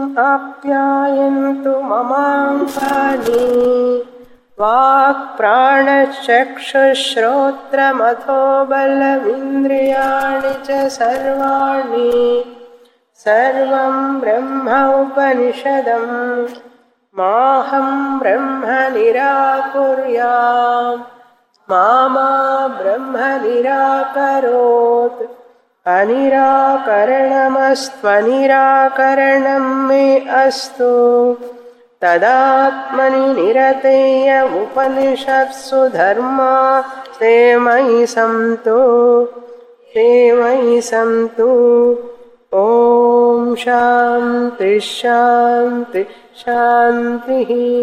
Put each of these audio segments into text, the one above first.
आप्यायन्तु ममाङ्गानि वाक्प्राणचक्षुश्रोत्रमथो बलमिन्द्रियाणि च सर्वाणि सर्वं ब्रह्म उपनिषदम् माहं ब्रह्म निराकुर्याम् मा मा ब्रह्म निराकरोत् अनिराकरणमस्त्वनिराकरणं मे अस्तु तदात्मनि निरतेय उपनिषत्सु धर्मा ते मयि सन्तु ते मयि सन्तु ॐ శాంతి శాంతి శాంతి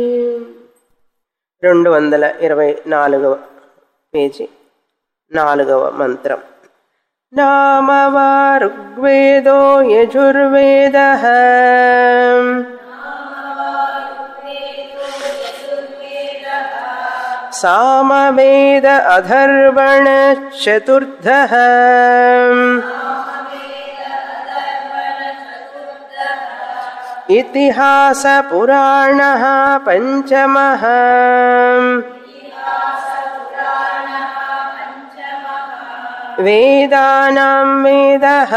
రెండు వందల ఇరవై నాలుగవ పేజీ నాలుగవ మంత్రం నామవా ఋగ్వేదో యజుర్వేద సామవేద అధర్వణ చతుర్థ इतिहासपुराणः पञ्चमः वेदानां वेदः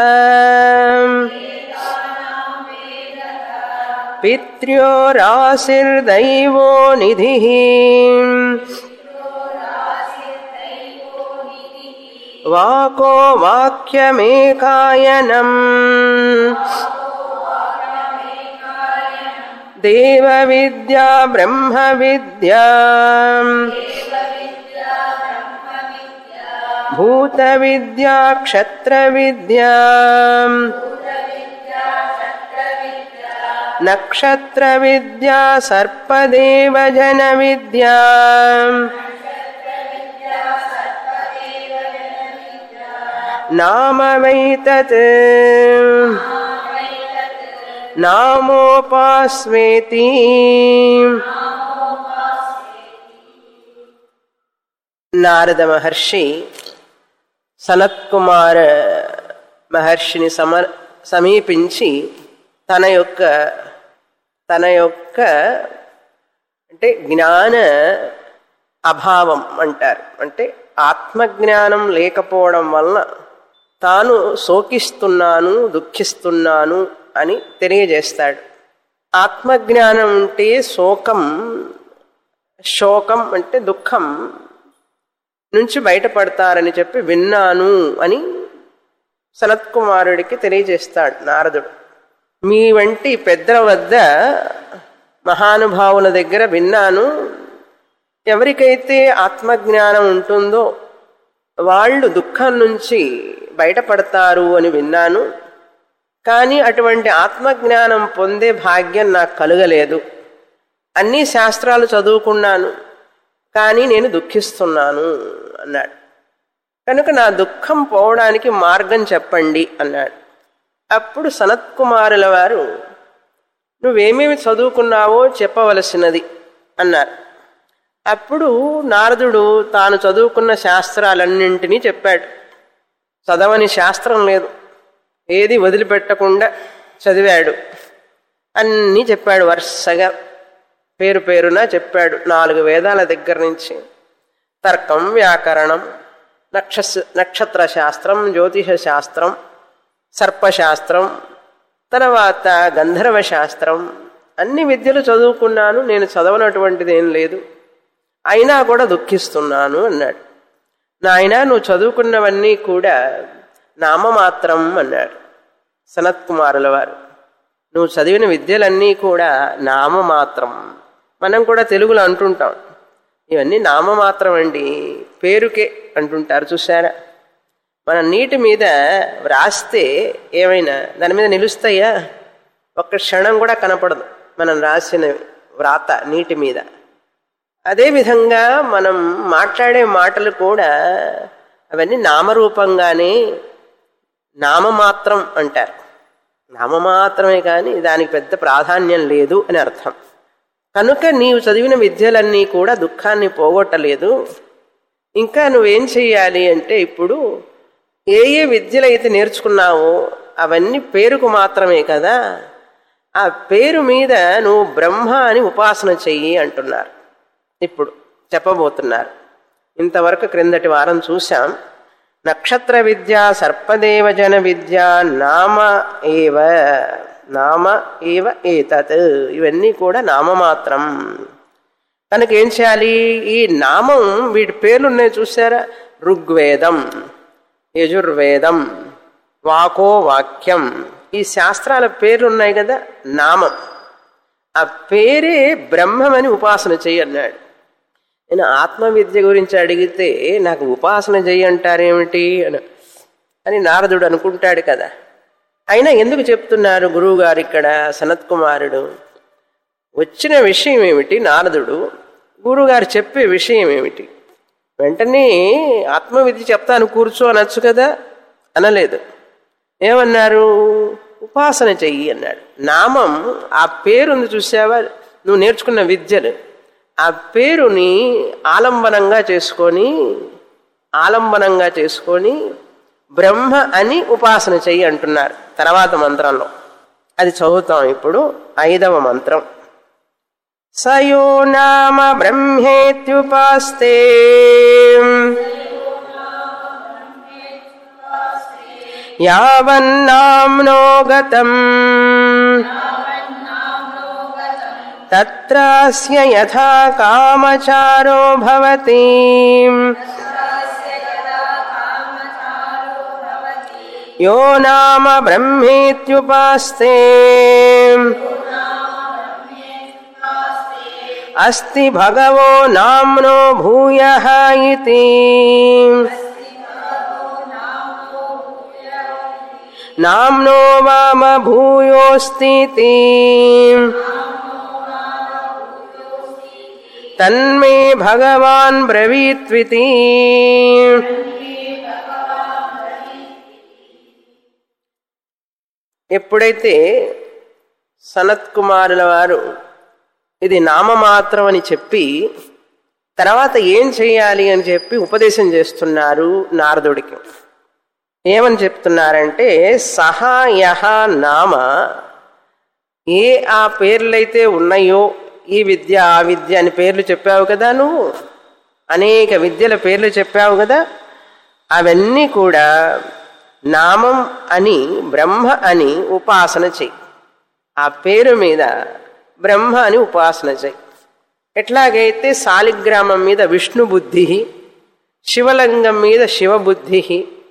पित्र्योराशिर्दैवो निधिः वाको वाक्यमेकायनम् देवविद्या ब्रह्मविद्या भूतविद्या क्षत्रविद्या नक्षत्रविद्या सर्पदेवजनविद्या नाम वैतत् నామోపాస్వేతి నారద మహర్షి సనత్కుమార మహర్షిని సమ సమీపించి తన యొక్క తన యొక్క అంటే జ్ఞాన అభావం అంటారు అంటే ఆత్మజ్ఞానం లేకపోవడం వలన తాను శోకిస్తున్నాను దుఃఖిస్తున్నాను అని తెలియజేస్తాడు ఆత్మజ్ఞానం అంటే శోకం శోకం అంటే దుఃఖం నుంచి బయటపడతారని చెప్పి విన్నాను అని సనత్కుమారుడికి తెలియజేస్తాడు నారదుడు మీ వంటి పెద్దల వద్ద మహానుభావుల దగ్గర విన్నాను ఎవరికైతే ఆత్మజ్ఞానం ఉంటుందో వాళ్ళు దుఃఖం నుంచి బయటపడతారు అని విన్నాను కానీ అటువంటి ఆత్మజ్ఞానం పొందే భాగ్యం నాకు కలుగలేదు అన్ని శాస్త్రాలు చదువుకున్నాను కానీ నేను దుఃఖిస్తున్నాను అన్నాడు కనుక నా దుఃఖం పోవడానికి మార్గం చెప్పండి అన్నాడు అప్పుడు సనత్కుమారుల వారు నువ్వేమేమి చదువుకున్నావో చెప్పవలసినది అన్నారు అప్పుడు నారదుడు తాను చదువుకున్న శాస్త్రాలన్నింటినీ చెప్పాడు చదవని శాస్త్రం లేదు ఏది వదిలిపెట్టకుండా చదివాడు అన్నీ చెప్పాడు వరుసగా పేరు పేరున చెప్పాడు నాలుగు వేదాల దగ్గర నుంచి తర్కం వ్యాకరణం నక్ష నక్షత్ర శాస్త్రం జ్యోతిష శాస్త్రం సర్పశాస్త్రం తర్వాత గంధర్వ శాస్త్రం అన్ని విద్యలు చదువుకున్నాను నేను చదవనటువంటిది ఏం లేదు అయినా కూడా దుఃఖిస్తున్నాను అన్నాడు నాయన నువ్వు చదువుకున్నవన్నీ కూడా నామమాత్రం అన్నాడు సనత్కుమారుల వారు నువ్వు చదివిన విద్యలన్నీ కూడా నామమాత్రం మనం కూడా తెలుగులో అంటుంటాం ఇవన్నీ నామమాత్రం అండి పేరుకే అంటుంటారు చూసారా మన నీటి మీద వ్రాస్తే ఏమైనా దాని మీద నిలుస్తాయా ఒక్క క్షణం కూడా కనపడదు మనం రాసిన వ్రాత నీటి మీద అదేవిధంగా మనం మాట్లాడే మాటలు కూడా అవన్నీ నామరూపంగానే నామమాత్రం అంటారు నామమాత్రమే కానీ దానికి పెద్ద ప్రాధాన్యం లేదు అని అర్థం కనుక నీవు చదివిన విద్యలన్నీ కూడా దుఃఖాన్ని పోగొట్టలేదు ఇంకా నువ్వేం చెయ్యాలి అంటే ఇప్పుడు ఏ ఏ విద్యలు అయితే నేర్చుకున్నావో అవన్నీ పేరుకు మాత్రమే కదా ఆ పేరు మీద నువ్వు బ్రహ్మ అని ఉపాసన చెయ్యి అంటున్నారు ఇప్పుడు చెప్పబోతున్నారు ఇంతవరకు క్రిందటి వారం చూశాం నక్షత్ర విద్య సర్పదేవజన విద్య నామ ఏవ నామ ఏవ ఏతత్ ఇవన్నీ కూడా నామమాత్రం కనుక ఏం చేయాలి ఈ నామం వీటి పేర్లు ఉన్నాయి చూసారా ఋగ్వేదం యజుర్వేదం వాకో వాక్యం ఈ శాస్త్రాల పేర్లు ఉన్నాయి కదా నామం ఆ పేరే బ్రహ్మమని ఉపాసన చెయ్యి అన్నాడు నేను ఆత్మవిద్య గురించి అడిగితే నాకు ఉపాసన చెయ్యి అంటారేమిటి అని అని నారదుడు అనుకుంటాడు కదా అయినా ఎందుకు చెప్తున్నారు గురువు గారు ఇక్కడ సనత్ కుమారుడు వచ్చిన విషయం ఏమిటి నారదుడు గురువుగారు చెప్పే విషయం ఏమిటి వెంటనే ఆత్మవిద్య చెప్తాను కూర్చో అనొచ్చు కదా అనలేదు ఏమన్నారు ఉపాసన చెయ్యి అన్నాడు నామం ఆ పేరుంది చూసావా నువ్వు నేర్చుకున్న విద్యలు ఆ పేరుని ఆలంబనంగా చేసుకొని ఆలంబనంగా చేసుకొని బ్రహ్మ అని ఉపాసన చెయ్యి అంటున్నారు తర్వాత మంత్రంలో అది చదువుతాం ఇప్పుడు ఐదవ మంత్రం సయో నామ బ్రహ్మేత్యుపాస్తే యావన్నామ్నో గతం తత్రాస్య యథా కామచారో భవతి యో నామ బ్రహ్మేత్యుపాస్తే అస్తి భగవో నామ్నో భూయ ఇతి నామ్నో వామ భూయోస్తి తన్మే భగవాన్ బ్రవీత్వితి ఎప్పుడైతే సనత్ కుమారుల వారు ఇది నామమాత్రం అని చెప్పి తర్వాత ఏం చేయాలి అని చెప్పి ఉపదేశం చేస్తున్నారు నారదుడికి ఏమని చెప్తున్నారంటే సహాయహ నామ ఏ ఆ పేర్లైతే ఉన్నాయో ఈ విద్య ఆ విద్య అని పేర్లు చెప్పావు కదా నువ్వు అనేక విద్యల పేర్లు చెప్పావు కదా అవన్నీ కూడా నామం అని బ్రహ్మ అని ఉపాసన చెయ్యి ఆ పేరు మీద బ్రహ్మ అని ఉపాసన చెయ్యి ఎట్లాగైతే శాలిగ్రామం మీద విష్ణు బుద్ధి శివలింగం మీద శివబుద్ధి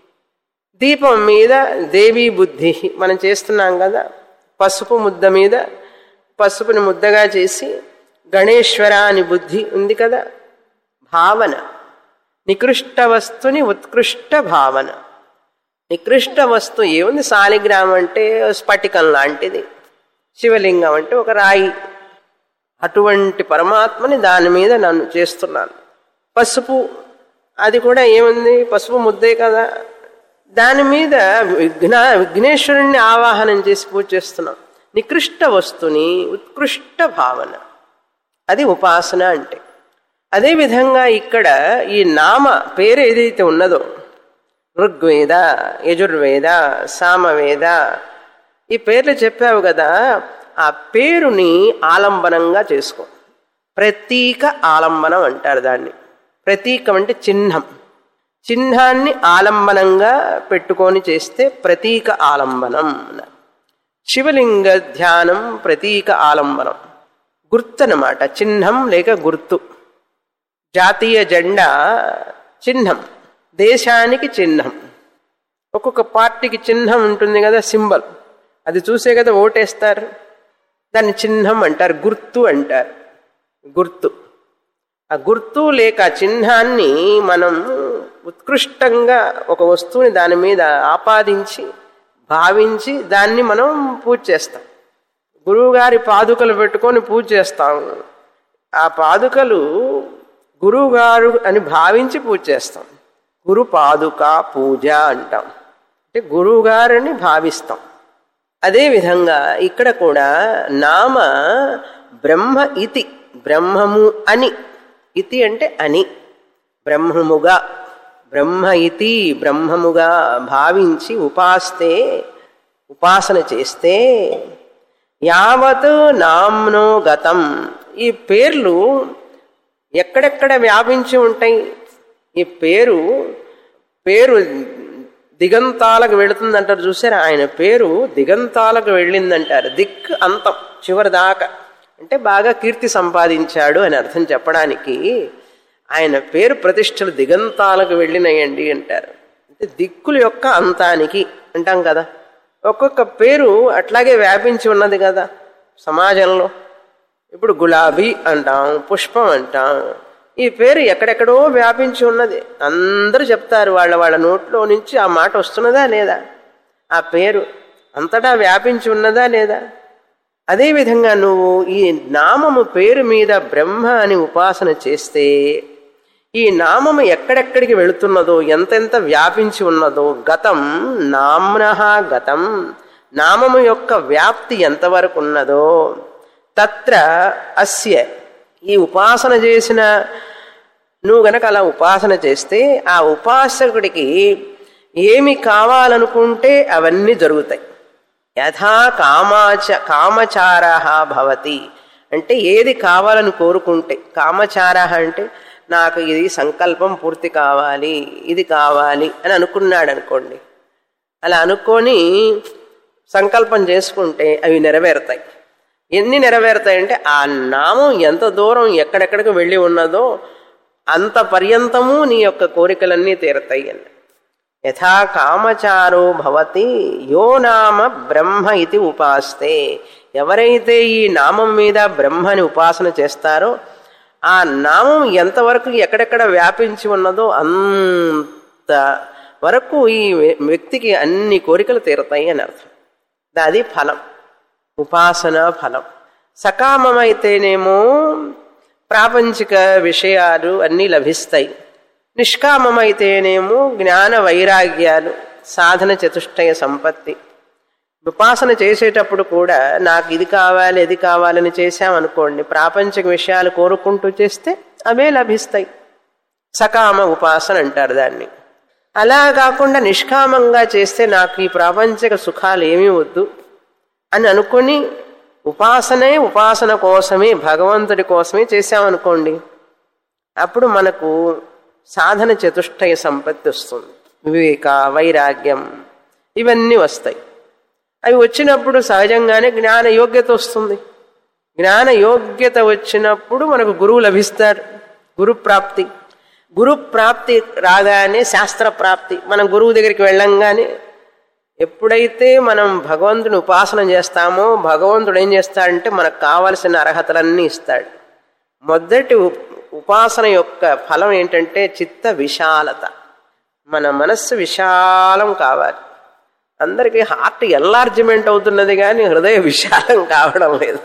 దీపం మీద దేవీ బుద్ధి మనం చేస్తున్నాం కదా పసుపు ముద్ద మీద పసుపుని ముద్దగా చేసి గణేశ్వర అని బుద్ధి ఉంది కదా భావన నికృష్ట వస్తుని ఉత్కృష్ట భావన నికృష్ట వస్తు ఏముంది శాలిగ్రామం అంటే స్ఫటికం లాంటిది శివలింగం అంటే ఒక రాయి అటువంటి పరమాత్మని దాని మీద నన్ను చేస్తున్నాను పసుపు అది కూడా ఏముంది పసుపు ముద్దే కదా దాని మీద విఘ్న విఘ్నేశ్వరుణ్ణి ఆవాహనం చేసి పూజ చేస్తున్నాం నికృష్ట వస్తుని ఉత్కృష్ట భావన అది ఉపాసన అంటే అదేవిధంగా ఇక్కడ ఈ నామ పేరు ఏదైతే ఉన్నదో ఋగ్వేద యజుర్వేద సామవేద ఈ పేర్లు చెప్పావు కదా ఆ పేరుని ఆలంబనంగా చేసుకో ప్రతీక ఆలంబనం అంటారు దాన్ని ప్రతీకం అంటే చిహ్నం చిహ్నాన్ని ఆలంబనంగా పెట్టుకొని చేస్తే ప్రతీక ఆలంబనం అన్నారు శివలింగ ధ్యానం ప్రతీక ఆలంబనం గుర్తు అనమాట చిహ్నం లేక గుర్తు జాతీయ జెండా చిహ్నం దేశానికి చిహ్నం ఒక్కొక్క పార్టీకి చిహ్నం ఉంటుంది కదా సింబల్ అది చూసే కదా ఓటేస్తారు దాన్ని చిహ్నం అంటారు గుర్తు అంటారు గుర్తు ఆ గుర్తు లేక చిహ్నాన్ని మనం ఉత్కృష్టంగా ఒక వస్తువుని దాని మీద ఆపాదించి భావించి దాన్ని మనం పూజ చేస్తాం గురువుగారి పాదుకలు పెట్టుకొని పూజ చేస్తాం ఆ పాదుకలు గురువుగారు అని భావించి పూజ చేస్తాం గురు పాదుక పూజ అంటాం అంటే గురువుగారని భావిస్తాం అదేవిధంగా ఇక్కడ కూడా నామ బ్రహ్మ ఇతి బ్రహ్మము అని ఇతి అంటే అని బ్రహ్మముగా బ్రహ్మ ఇతి బ్రహ్మముగా భావించి ఉపాస్తే ఉపాసన చేస్తే యావత్ నామ్నో గతం ఈ పేర్లు ఎక్కడెక్కడ వ్యాపించి ఉంటాయి ఈ పేరు పేరు దిగంతాలకు వెళుతుందంటారు చూసారా ఆయన పేరు దిగంతాలకు వెళ్ళిందంటారు దిక్ అంతం చివరి దాకా అంటే బాగా కీర్తి సంపాదించాడు అని అర్థం చెప్పడానికి ఆయన పేరు ప్రతిష్టలు దిగంతాలకు వెళ్ళినాయండి అంటారు అంటే దిక్కుల యొక్క అంతానికి అంటాం కదా ఒక్కొక్క పేరు అట్లాగే వ్యాపించి ఉన్నది కదా సమాజంలో ఇప్పుడు గులాబీ అంటాం పుష్పం అంటాం ఈ పేరు ఎక్కడెక్కడో వ్యాపించి ఉన్నది అందరూ చెప్తారు వాళ్ళ వాళ్ళ నోట్లో నుంచి ఆ మాట వస్తున్నదా లేదా ఆ పేరు అంతటా వ్యాపించి ఉన్నదా లేదా అదేవిధంగా నువ్వు ఈ నామము పేరు మీద బ్రహ్మ అని ఉపాసన చేస్తే ఈ నామము ఎక్కడెక్కడికి వెళుతున్నదో ఎంతెంత వ్యాపించి ఉన్నదో గతం నామ్న గతం నామము యొక్క వ్యాప్తి ఎంతవరకు ఉన్నదో తత్ర అస్య ఈ ఉపాసన చేసిన నువ్వు గనక అలా ఉపాసన చేస్తే ఆ ఉపాసకుడికి ఏమి కావాలనుకుంటే అవన్నీ జరుగుతాయి యథా కామాచ కామచార భవతి అంటే ఏది కావాలని కోరుకుంటే కామచార అంటే నాకు ఇది సంకల్పం పూర్తి కావాలి ఇది కావాలి అని అనుకున్నాడు అనుకోండి అలా అనుకొని సంకల్పం చేసుకుంటే అవి నెరవేరుతాయి ఎన్ని నెరవేరుతాయంటే ఆ నామం ఎంత దూరం ఎక్కడెక్కడికి వెళ్ళి ఉన్నదో అంత పర్యంతము నీ యొక్క కోరికలన్నీ తీరతాయి అని యథా కామచారో భవతి యో నామ బ్రహ్మ ఇది ఉపాస్తే ఎవరైతే ఈ నామం మీద బ్రహ్మని ఉపాసన చేస్తారో ఆ నామం ఎంతవరకు ఎక్కడెక్కడ వ్యాపించి ఉన్నదో అంత వరకు ఈ వ్యక్తికి అన్ని కోరికలు తీరతాయి అని అర్థం అది ఫలం ఉపాసన ఫలం సకామమైతేనేమో ప్రాపంచిక విషయాలు అన్నీ లభిస్తాయి నిష్కామమైతేనేమో జ్ఞాన వైరాగ్యాలు సాధన చతుష్టయ సంపత్తి ఉపాసన చేసేటప్పుడు కూడా నాకు ఇది కావాలి ఇది కావాలని చేశామనుకోండి ప్రాపంచిక విషయాలు కోరుకుంటూ చేస్తే అవే లభిస్తాయి సకామ ఉపాసన అంటారు దాన్ని అలా కాకుండా నిష్కామంగా చేస్తే నాకు ఈ ప్రాపంచిక సుఖాలు ఏమీ వద్దు అని అనుకొని ఉపాసనే ఉపాసన కోసమే భగవంతుడి కోసమే చేశామనుకోండి అప్పుడు మనకు సాధన చతుష్టయ సంపత్తి వస్తుంది వివేక వైరాగ్యం ఇవన్నీ వస్తాయి అవి వచ్చినప్పుడు సహజంగానే జ్ఞాన యోగ్యత వస్తుంది జ్ఞాన యోగ్యత వచ్చినప్పుడు మనకు గురువు లభిస్తారు గురు ప్రాప్తి గురు ప్రాప్తి రాగానే శాస్త్ర ప్రాప్తి మనం గురువు దగ్గరికి వెళ్ళంగానే ఎప్పుడైతే మనం భగవంతుని ఉపాసన చేస్తామో భగవంతుడు ఏం చేస్తాడంటే మనకు కావలసిన అర్హతలన్నీ ఇస్తాడు మొదటి ఉపాసన యొక్క ఫలం ఏంటంటే చిత్త విశాలత మన మనస్సు విశాలం కావాలి అందరికీ హార్ట్ ఎల్లార్జ్మెంట్ అవుతున్నది కానీ హృదయ విశాలం కావడం లేదు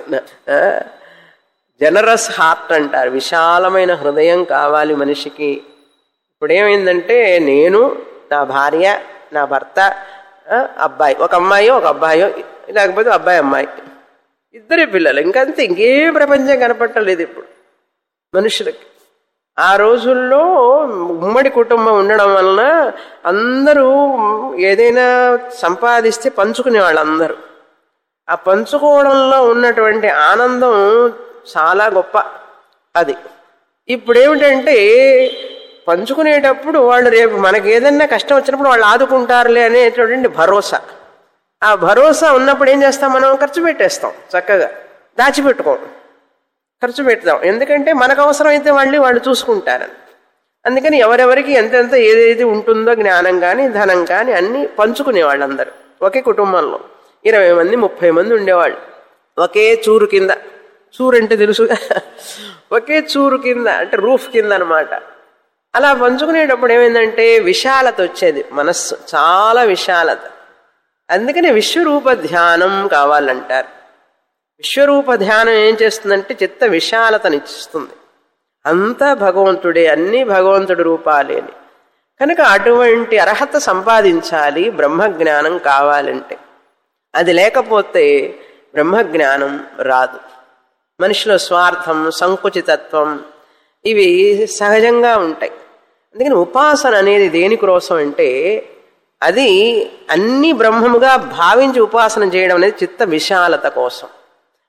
జనరస్ హార్ట్ అంటారు విశాలమైన హృదయం కావాలి మనిషికి ఇప్పుడు ఏమైందంటే నేను నా భార్య నా భర్త అబ్బాయి ఒక అమ్మాయో ఒక అబ్బాయో లేకపోతే అబ్బాయి అమ్మాయి ఇద్దరే పిల్లలు ఇంకంతే ఇంకేం ప్రపంచం కనపట్టలేదు ఇప్పుడు మనుషులకి ఆ రోజుల్లో ఉమ్మడి కుటుంబం ఉండడం వలన అందరూ ఏదైనా సంపాదిస్తే పంచుకునేవాళ్ళు అందరూ ఆ పంచుకోవడంలో ఉన్నటువంటి ఆనందం చాలా గొప్ప అది ఇప్పుడు ఏమిటంటే పంచుకునేటప్పుడు వాళ్ళు రేపు మనకి ఏదన్నా కష్టం వచ్చినప్పుడు వాళ్ళు ఆదుకుంటారులే అనేటువంటి భరోసా ఆ భరోసా ఉన్నప్పుడు ఏం చేస్తాం మనం ఖర్చు పెట్టేస్తాం చక్కగా దాచిపెట్టుకోం ఖర్చు పెడతాం ఎందుకంటే మనకు అవసరమైతే వాళ్ళు వాళ్ళు చూసుకుంటారని అందుకని ఎవరెవరికి ఎంతెంత ఏదేది ఉంటుందో జ్ఞానం కానీ ధనం కానీ అన్నీ పంచుకునే వాళ్ళందరూ ఒకే కుటుంబంలో ఇరవై మంది ముప్పై మంది ఉండేవాళ్ళు ఒకే చూరు కింద చూరు అంటే తెలుసు ఒకే చూరు కింద అంటే రూఫ్ కింద అనమాట అలా పంచుకునేటప్పుడు ఏమైందంటే విశాలత వచ్చేది మనస్సు చాలా విశాలత అందుకని విశ్వరూప ధ్యానం కావాలంటారు విశ్వరూప ధ్యానం ఏం చేస్తుందంటే చిత్త విశాలతనిచ్చిస్తుంది అంతా భగవంతుడే అన్నీ భగవంతుడి రూపాలే అని కనుక అటువంటి అర్హత సంపాదించాలి బ్రహ్మజ్ఞానం కావాలంటే అది లేకపోతే బ్రహ్మజ్ఞానం రాదు మనిషిలో స్వార్థం సంకుచితత్వం ఇవి సహజంగా ఉంటాయి అందుకని ఉపాసన అనేది దేనికోసం అంటే అది అన్ని బ్రహ్మముగా భావించి ఉపాసన చేయడం అనేది చిత్త విశాలత కోసం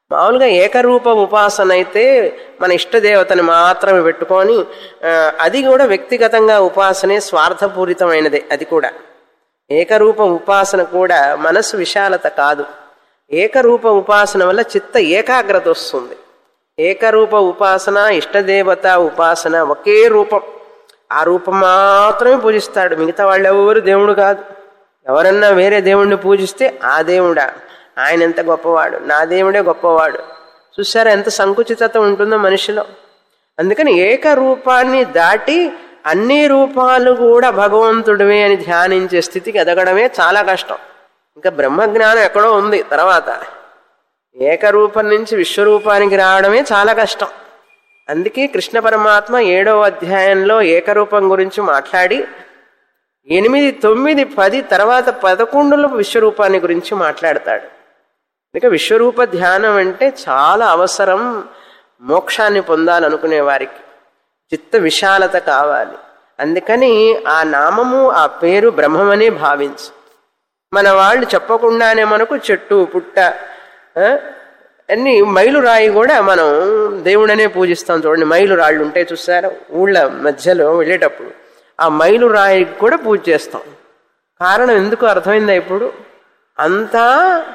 మామూలుగా ఏకరూప ఉపాసన అయితే మన ఇష్టదేవతని మాత్రమే పెట్టుకొని ఆ, అది కూడా వ్యక్తిగతంగా ఉపాసనే స్వార్థపూరితమైనదే అది కూడా ఏకరూప ఉపాసన కూడా మనసు విశాలత కాదు ఏకరూప ఉపాసన వల్ల చిత్త ఏకాగ్రత వస్తుంది ఏకరూప ఉపాసన ఇష్టదేవత ఉపాసన ఒకే రూపం ఆ రూపం మాత్రమే పూజిస్తాడు మిగతా వాళ్ళు ఎవరు దేవుడు కాదు ఎవరన్నా వేరే దేవుణ్ణి పూజిస్తే ఆ దేవుడా ఆయన ఎంత గొప్పవాడు నా దేవుడే గొప్పవాడు చూసారా ఎంత సంకుచితత ఉంటుందో మనిషిలో అందుకని ఏక రూపాన్ని దాటి అన్ని రూపాలు కూడా భగవంతుడివే అని ధ్యానించే స్థితికి ఎదగడమే చాలా కష్టం ఇంకా బ్రహ్మజ్ఞానం ఎక్కడో ఉంది తర్వాత ఏకరూపం నుంచి విశ్వరూపానికి రావడమే చాలా కష్టం అందుకే కృష్ణ పరమాత్మ ఏడవ అధ్యాయంలో ఏకరూపం గురించి మాట్లాడి ఎనిమిది తొమ్మిది పది తర్వాత పదకొండులో విశ్వరూపాన్ని గురించి మాట్లాడతాడు ఇక విశ్వరూప ధ్యానం అంటే చాలా అవసరం మోక్షాన్ని పొందాలనుకునే వారికి చిత్త విశాలత కావాలి అందుకని ఆ నామము ఆ పేరు బ్రహ్మమనే భావించు మన వాళ్ళు చెప్పకుండానే మనకు చెట్టు పుట్ట ఆ, అన్ని మైలురాయి కూడా మనం దేవుడనే పూజిస్తాం చూడండి మైలురాళ్ళు ఉంటాయి చూసారా ఊళ్ళ మధ్యలో వెళ్ళేటప్పుడు ఆ మైలురాయికి కూడా పూజ చేస్తాం కారణం ఎందుకు అర్థమైందా ఇప్పుడు అంతా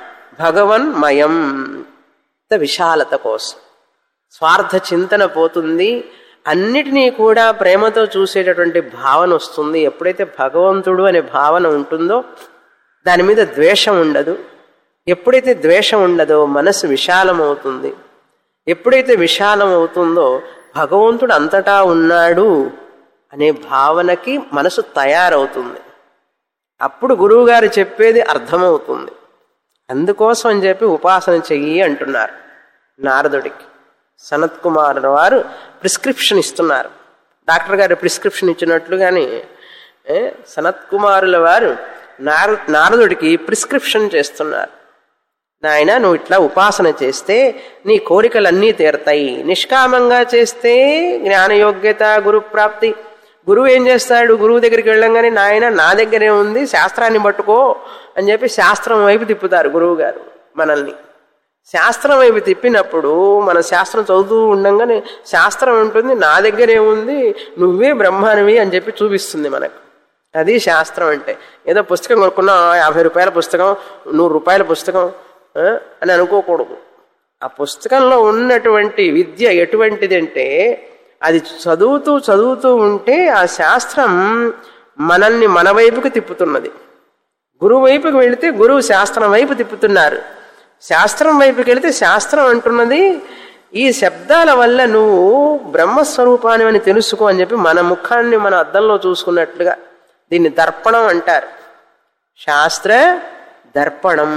భగవన్మయం అంత విశాలత కోసం స్వార్థ చింతన పోతుంది అన్నిటినీ కూడా ప్రేమతో చూసేటటువంటి భావన వస్తుంది ఎప్పుడైతే భగవంతుడు అనే భావన ఉంటుందో దాని మీద ద్వేషం ఉండదు ఎప్పుడైతే ద్వేషం ఉండదో మనసు విశాలమవుతుంది ఎప్పుడైతే విశాలం అవుతుందో భగవంతుడు అంతటా ఉన్నాడు అనే భావనకి మనసు తయారవుతుంది అప్పుడు గురువుగారు చెప్పేది అర్థమవుతుంది అందుకోసం అని చెప్పి ఉపాసన చెయ్యి అంటున్నారు నారదుడికి సనత్ కుమార్ వారు ప్రిస్క్రిప్షన్ ఇస్తున్నారు డాక్టర్ గారు ప్రిస్క్రిప్షన్ ఇచ్చినట్లుగానే ఏ, సనత్ కుమారుల వారు నార నారదుడికి ప్రిస్క్రిప్షన్ చేస్తున్నారు నాయన నువ్వు ఇట్లా ఉపాసన చేస్తే నీ కోరికలన్నీ తీరతాయి నిష్కామంగా చేస్తే జ్ఞానయోగ్యత గురుప్రాప్తి గురువు ఏం చేస్తాడు గురువు దగ్గరికి వెళ్ళంగానే నాయన నా దగ్గరే ఉంది శాస్త్రాన్ని పట్టుకో అని చెప్పి శాస్త్రం వైపు తిప్పుతారు గురువు గారు మనల్ని శాస్త్రం వైపు తిప్పినప్పుడు మన శాస్త్రం చదువుతూ ఉండంగానే శాస్త్రం ఉంటుంది నా దగ్గరే ఉంది నువ్వే బ్రహ్మానివి అని చెప్పి చూపిస్తుంది మనకు అది శాస్త్రం అంటే ఏదో పుస్తకం కొనుక్కున్నా యాభై రూపాయల పుస్తకం నూరు రూపాయల పుస్తకం ఆ, అని అనుకోకూడదు ఆ పుస్తకంలో ఉన్నటువంటి విద్య ఎటువంటిది అంటే అది చదువుతూ చదువుతూ ఉంటే ఆ శాస్త్రం మనల్ని మన వైపుకి తిప్పుతున్నది గురువు వైపుకి వెళితే గురువు శాస్త్రం వైపు తిప్పుతున్నారు శాస్త్రం వైపుకి వెళితే శాస్త్రం అంటున్నది ఈ శబ్దాల వల్ల నువ్వు బ్రహ్మస్వరూపాన్ని అని తెలుసుకో అని చెప్పి మన ముఖాన్ని మన అద్దంలో చూసుకున్నట్లుగా దీన్ని దర్పణం అంటారు శాస్త్ర దర్పణం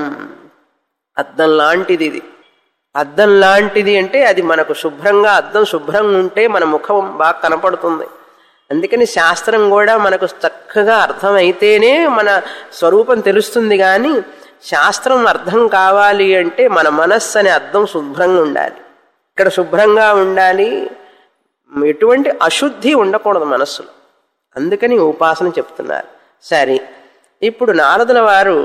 అద్దం లాంటిది ఇది అద్దం లాంటిది అంటే అది మనకు శుభ్రంగా అద్దం శుభ్రంగా ఉంటే మన ముఖం బాగా కనపడుతుంది అందుకని శాస్త్రం కూడా మనకు చక్కగా అర్థమైతేనే మన స్వరూపం తెలుస్తుంది కానీ శాస్త్రం అర్థం కావాలి అంటే మన మనస్సు అనే అర్థం శుభ్రంగా ఉండాలి ఇక్కడ శుభ్రంగా ఉండాలి ఎటువంటి అశుద్ధి ఉండకూడదు మనస్సులో అందుకని ఉపాసన చెప్తున్నారు సరే ఇప్పుడు నారదుల వారు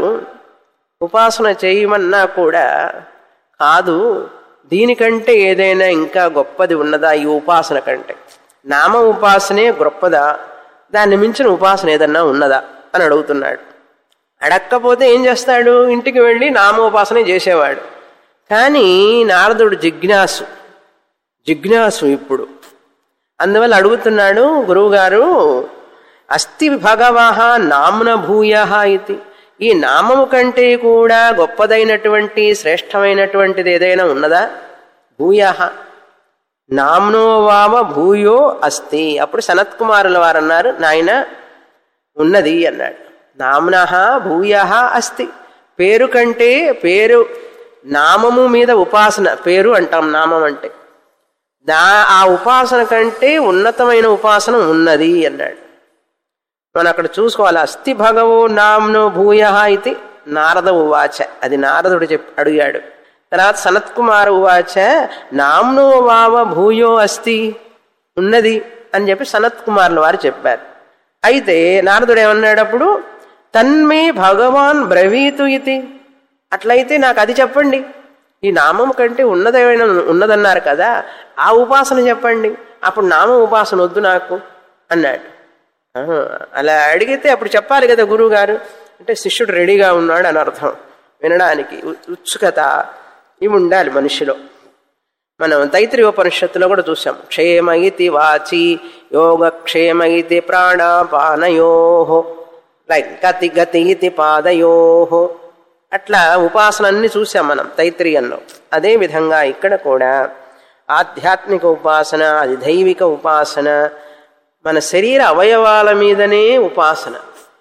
ఉపాసన చేయమన్నా కూడా కాదు దీనికంటే ఏదైనా ఇంకా గొప్పది ఉన్నదా ఈ ఉపాసన కంటే నామ ఉపాసనే గొప్పదా దాన్ని మించిన ఉపాసన ఏదన్నా ఉన్నదా అని అడుగుతున్నాడు అడక్కపోతే ఏం చేస్తాడు ఇంటికి వెళ్ళి నామోపాసనే చేసేవాడు కానీ నారదుడు జిజ్ఞాసు జిజ్ఞాసు ఇప్పుడు అందువల్ల అడుగుతున్నాడు గురువుగారు అస్థి భగవహ నామ్న భూయ ఇది ఈ నామము కంటే కూడా గొప్పదైనటువంటి శ్రేష్టమైనటువంటిది ఏదైనా ఉన్నదా భూయ నామ్నో వామ భూయో అస్తి అప్పుడు సనత్ కుమారుల వారు అన్నారు నాయన ఉన్నది అన్నాడు నామ్న భూయ అస్తి పేరు కంటే పేరు నామము మీద ఉపాసన పేరు అంటాం నామం అంటే దా ఆ ఉపాసన కంటే ఉన్నతమైన ఉపాసన ఉన్నది అన్నాడు మనం అక్కడ చూసుకోవాలి అస్థి భగవో నామ్నో భూయ ఇది నారద ఉవాచ అది నారదుడు చెప్పి అడిగాడు తర్వాత సనత్ కుమార్ ఉవాచ నామ్నో వావ భూయో అస్తి ఉన్నది అని చెప్పి సనత్ కుమార్ల వారు చెప్పారు అయితే నారదుడు ఏమన్నాడు అప్పుడు తన్మే భగవాన్ బ్రవీతు ఇది అట్లయితే నాకు అది చెప్పండి ఈ నామం కంటే ఉన్నదేమైనా ఉన్నదన్నారు కదా ఆ ఉపాసన చెప్పండి అప్పుడు నామం ఉపాసన వద్దు నాకు అన్నాడు ఆ, అలా అడిగితే అప్పుడు చెప్పాలి కదా గురువు గారు అంటే శిష్యుడు రెడీగా ఉన్నాడు అని అర్థం వినడానికి ఉ- ఉత్సుకత ఇవి ఉండాలి మనిషిలో మనం తైత్రీయోపనిషత్తులో కూడా చూసాం క్షేమ ఇతి వాచి యోగక్షేమ ఇతి ప్రాణాపానయో లైక్ గతి గతి ఇతి పాదయో అట్లా ఉపాసనన్ని చూసాం మనం తైత్రీయంలో అదే విధంగా ఇక్కడ కూడా ఆధ్యాత్మిక ఉపాసన అది దైవిక ఉపాసన మన శరీర అవయవాల మీదనే ఉపాసన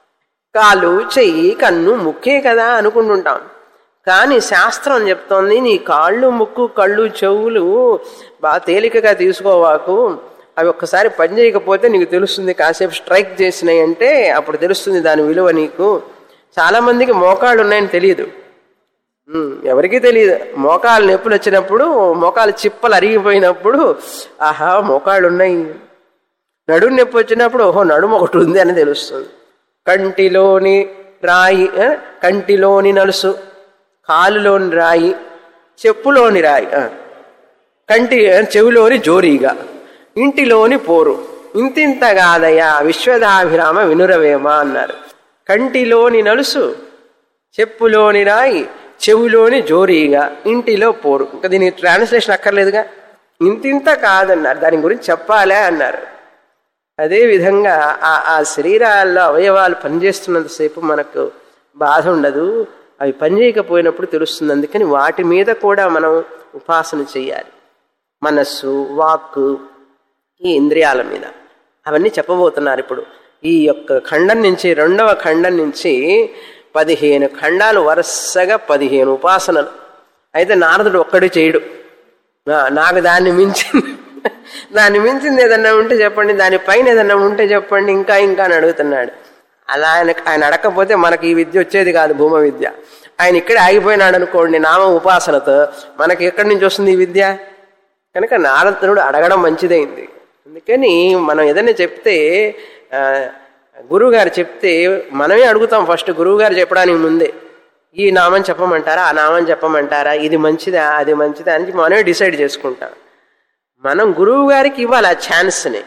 కాలు చెయ్యి కన్ను ముక్కే కదా అనుకుంటుంటాం కానీ శాస్త్రం చెప్తోంది నీ కాళ్ళు ముక్కు కళ్ళు చెవులు బాగా తేలికగా తీసుకోవాకు అవి ఒక్కసారి పని చేయకపోతే నీకు తెలుస్తుంది కాసేపు స్ట్రైక్ చేసినాయి అంటే అప్పుడు తెలుస్తుంది దాని విలువ నీకు చాలా మందికి మోకాళ్ళు ఉన్నాయని తెలియదు ఉమ్, ఎవరికీ తెలియదు మోకాలు నొప్పులు వచ్చినప్పుడు మోకాలు చిప్పలు అరిగిపోయినప్పుడు ఆహా మోకాళ్ళు ఉన్నాయి నడుము నొప్పి వచ్చినప్పుడు ఓహో నడుము ఒకటి ఉంది అని తెలుస్తుంది కంటిలోని రాయి ఆ, కంటిలోని నలుసు కాలులోని రాయి చెప్పులోని రాయి ఆ. కంటి చెవిలోని జోరీగా ఇంటిలోని పోరు ఇంతింత కాదయ్యా విశ్వదాభిరామ వినురవేమ అన్నారు కంటిలోని నలుసు చెప్పులోని రాయి చెవిలోని జోరీగా ఇంటిలో పోరు ఇంకా దీనికి ట్రాన్స్లేషన్ అక్కర్లేదుగా ఇంతింత కాదన్నారు దాని గురించి చెప్పాలే అన్నారు అదే విధంగా ఆ ఆ శరీరాల్లో అవయవాలు పనిచేస్తున్నంతసేపు మనకు బాధ ఉండదు అవి పనిచేయకపోయినప్పుడు తెలుస్తుంది అందుకని వాటి మీద కూడా మనం ఉపాసన చేయాలి మనస్సు వాక్కు ఈ ఇంద్రియాల మీద అవన్నీ చెప్పబోతున్నారు ఇప్పుడు ఈ యొక్క ఖండం నుంచి రెండవ ఖండం నుంచి పదిహేను ఖండాలు వరుసగా పదిహేను ఉపాసనలు అయితే నారదుడు ఒక్కడు చేయడు ఆ, నాకు దాన్ని మించింది దాన్ని మించింది ఏదన్నా ఉంటే చెప్పండి దాని పైన ఏదన్నా ఉంటే చెప్పండి ఇంకా ఇంకా అని అడుగుతున్నాడు అలా ఆయన ఆయన అడగకపోతే మనకి ఈ విద్య వచ్చేది కాదు భూమ విద్య ఆయన ఇక్కడ ఆగిపోయినాడు అనుకోండి నామ ఉపాసనతో మనకి ఎక్కడి నుంచి వస్తుంది ఈ విద్య కనుక నారదుడు అడగడం మంచిదైంది అందుకని మనం ఏదైనా చెప్తే ఆ, గురువు గారు చెప్తే మనమే అడుగుతాం ఫస్ట్ గురువు గారు చెప్పడానికి ముందే ఈ నామం చెప్పమంటారా ఆ నామం చెప్పమంటారా ఇది మంచిదా అది మంచిదా అని మనమే డిసైడ్ చేసుకుంటాం మనం గురువు గారికి ఇవ్వాలి ఆ ఛాన్స్ని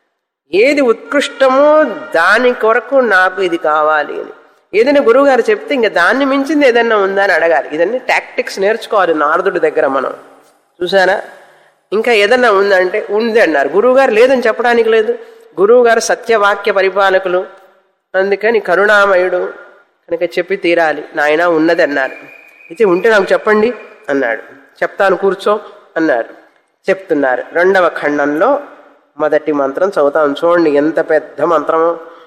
ఏది ఉత్కృష్టమో దాని కొరకు నాకు ఇది కావాలి అని ఏదైనా గురువు గారు చెప్తే ఇంకా దాన్ని మించింది ఏదైనా ఉందా అని అడగాలి ఇదన్నీ టాక్టిక్స్ నేర్చుకోవాలి నారదుడి దగ్గర మనం చూసారా ఇంకా ఏదన్నా ఉందంటే ఉంది అన్నారు గురువు గారు లేదని చెప్పడానికి లేదు గురువు గారు సత్యవాక్య పరిపాలకులు అందుకని కరుణామయుడు కనుక చెప్పి తీరాలి నాయన ఉన్నది అన్నారు అయితే ఉంటే నాకు చెప్పండి అన్నాడు చెప్తాను కూర్చో అన్నారు చెప్తున్నారు రెండవ ఖండంలో మొదటి మంత్రం చదువుతాం చూడండి ఎంత పెద్ద మంత్రమో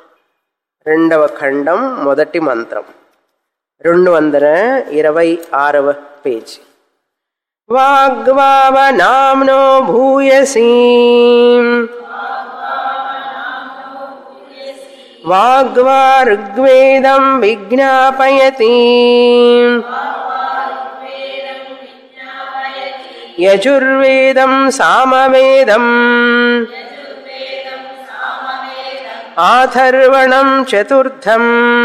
రెండవ ఖండం మొదటి మంత్రం రెండు వందల ఇరవై ఆరవ పేజీ వాగ్వావనామ్నో భూయసీ వాగ్వా ఋగ్వేదం విజ్ఞాపయతి యజుర్వేదం సామవేదం ఆథర్వణం చతుర్థం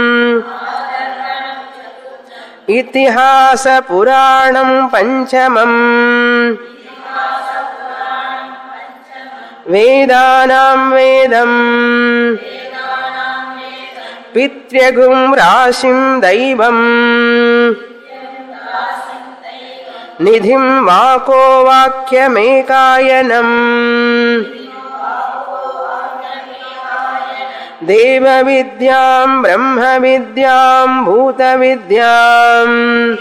ఇతిహాస పురాణం పంచమం వేదానాం వేదం పిత్ర్యగుం రాశిం దైవం నిధిం వాకో వాక్యమేకాయనం దేవ విద్యాం బ్రహ్మ విద్యాం భూత విద్యాం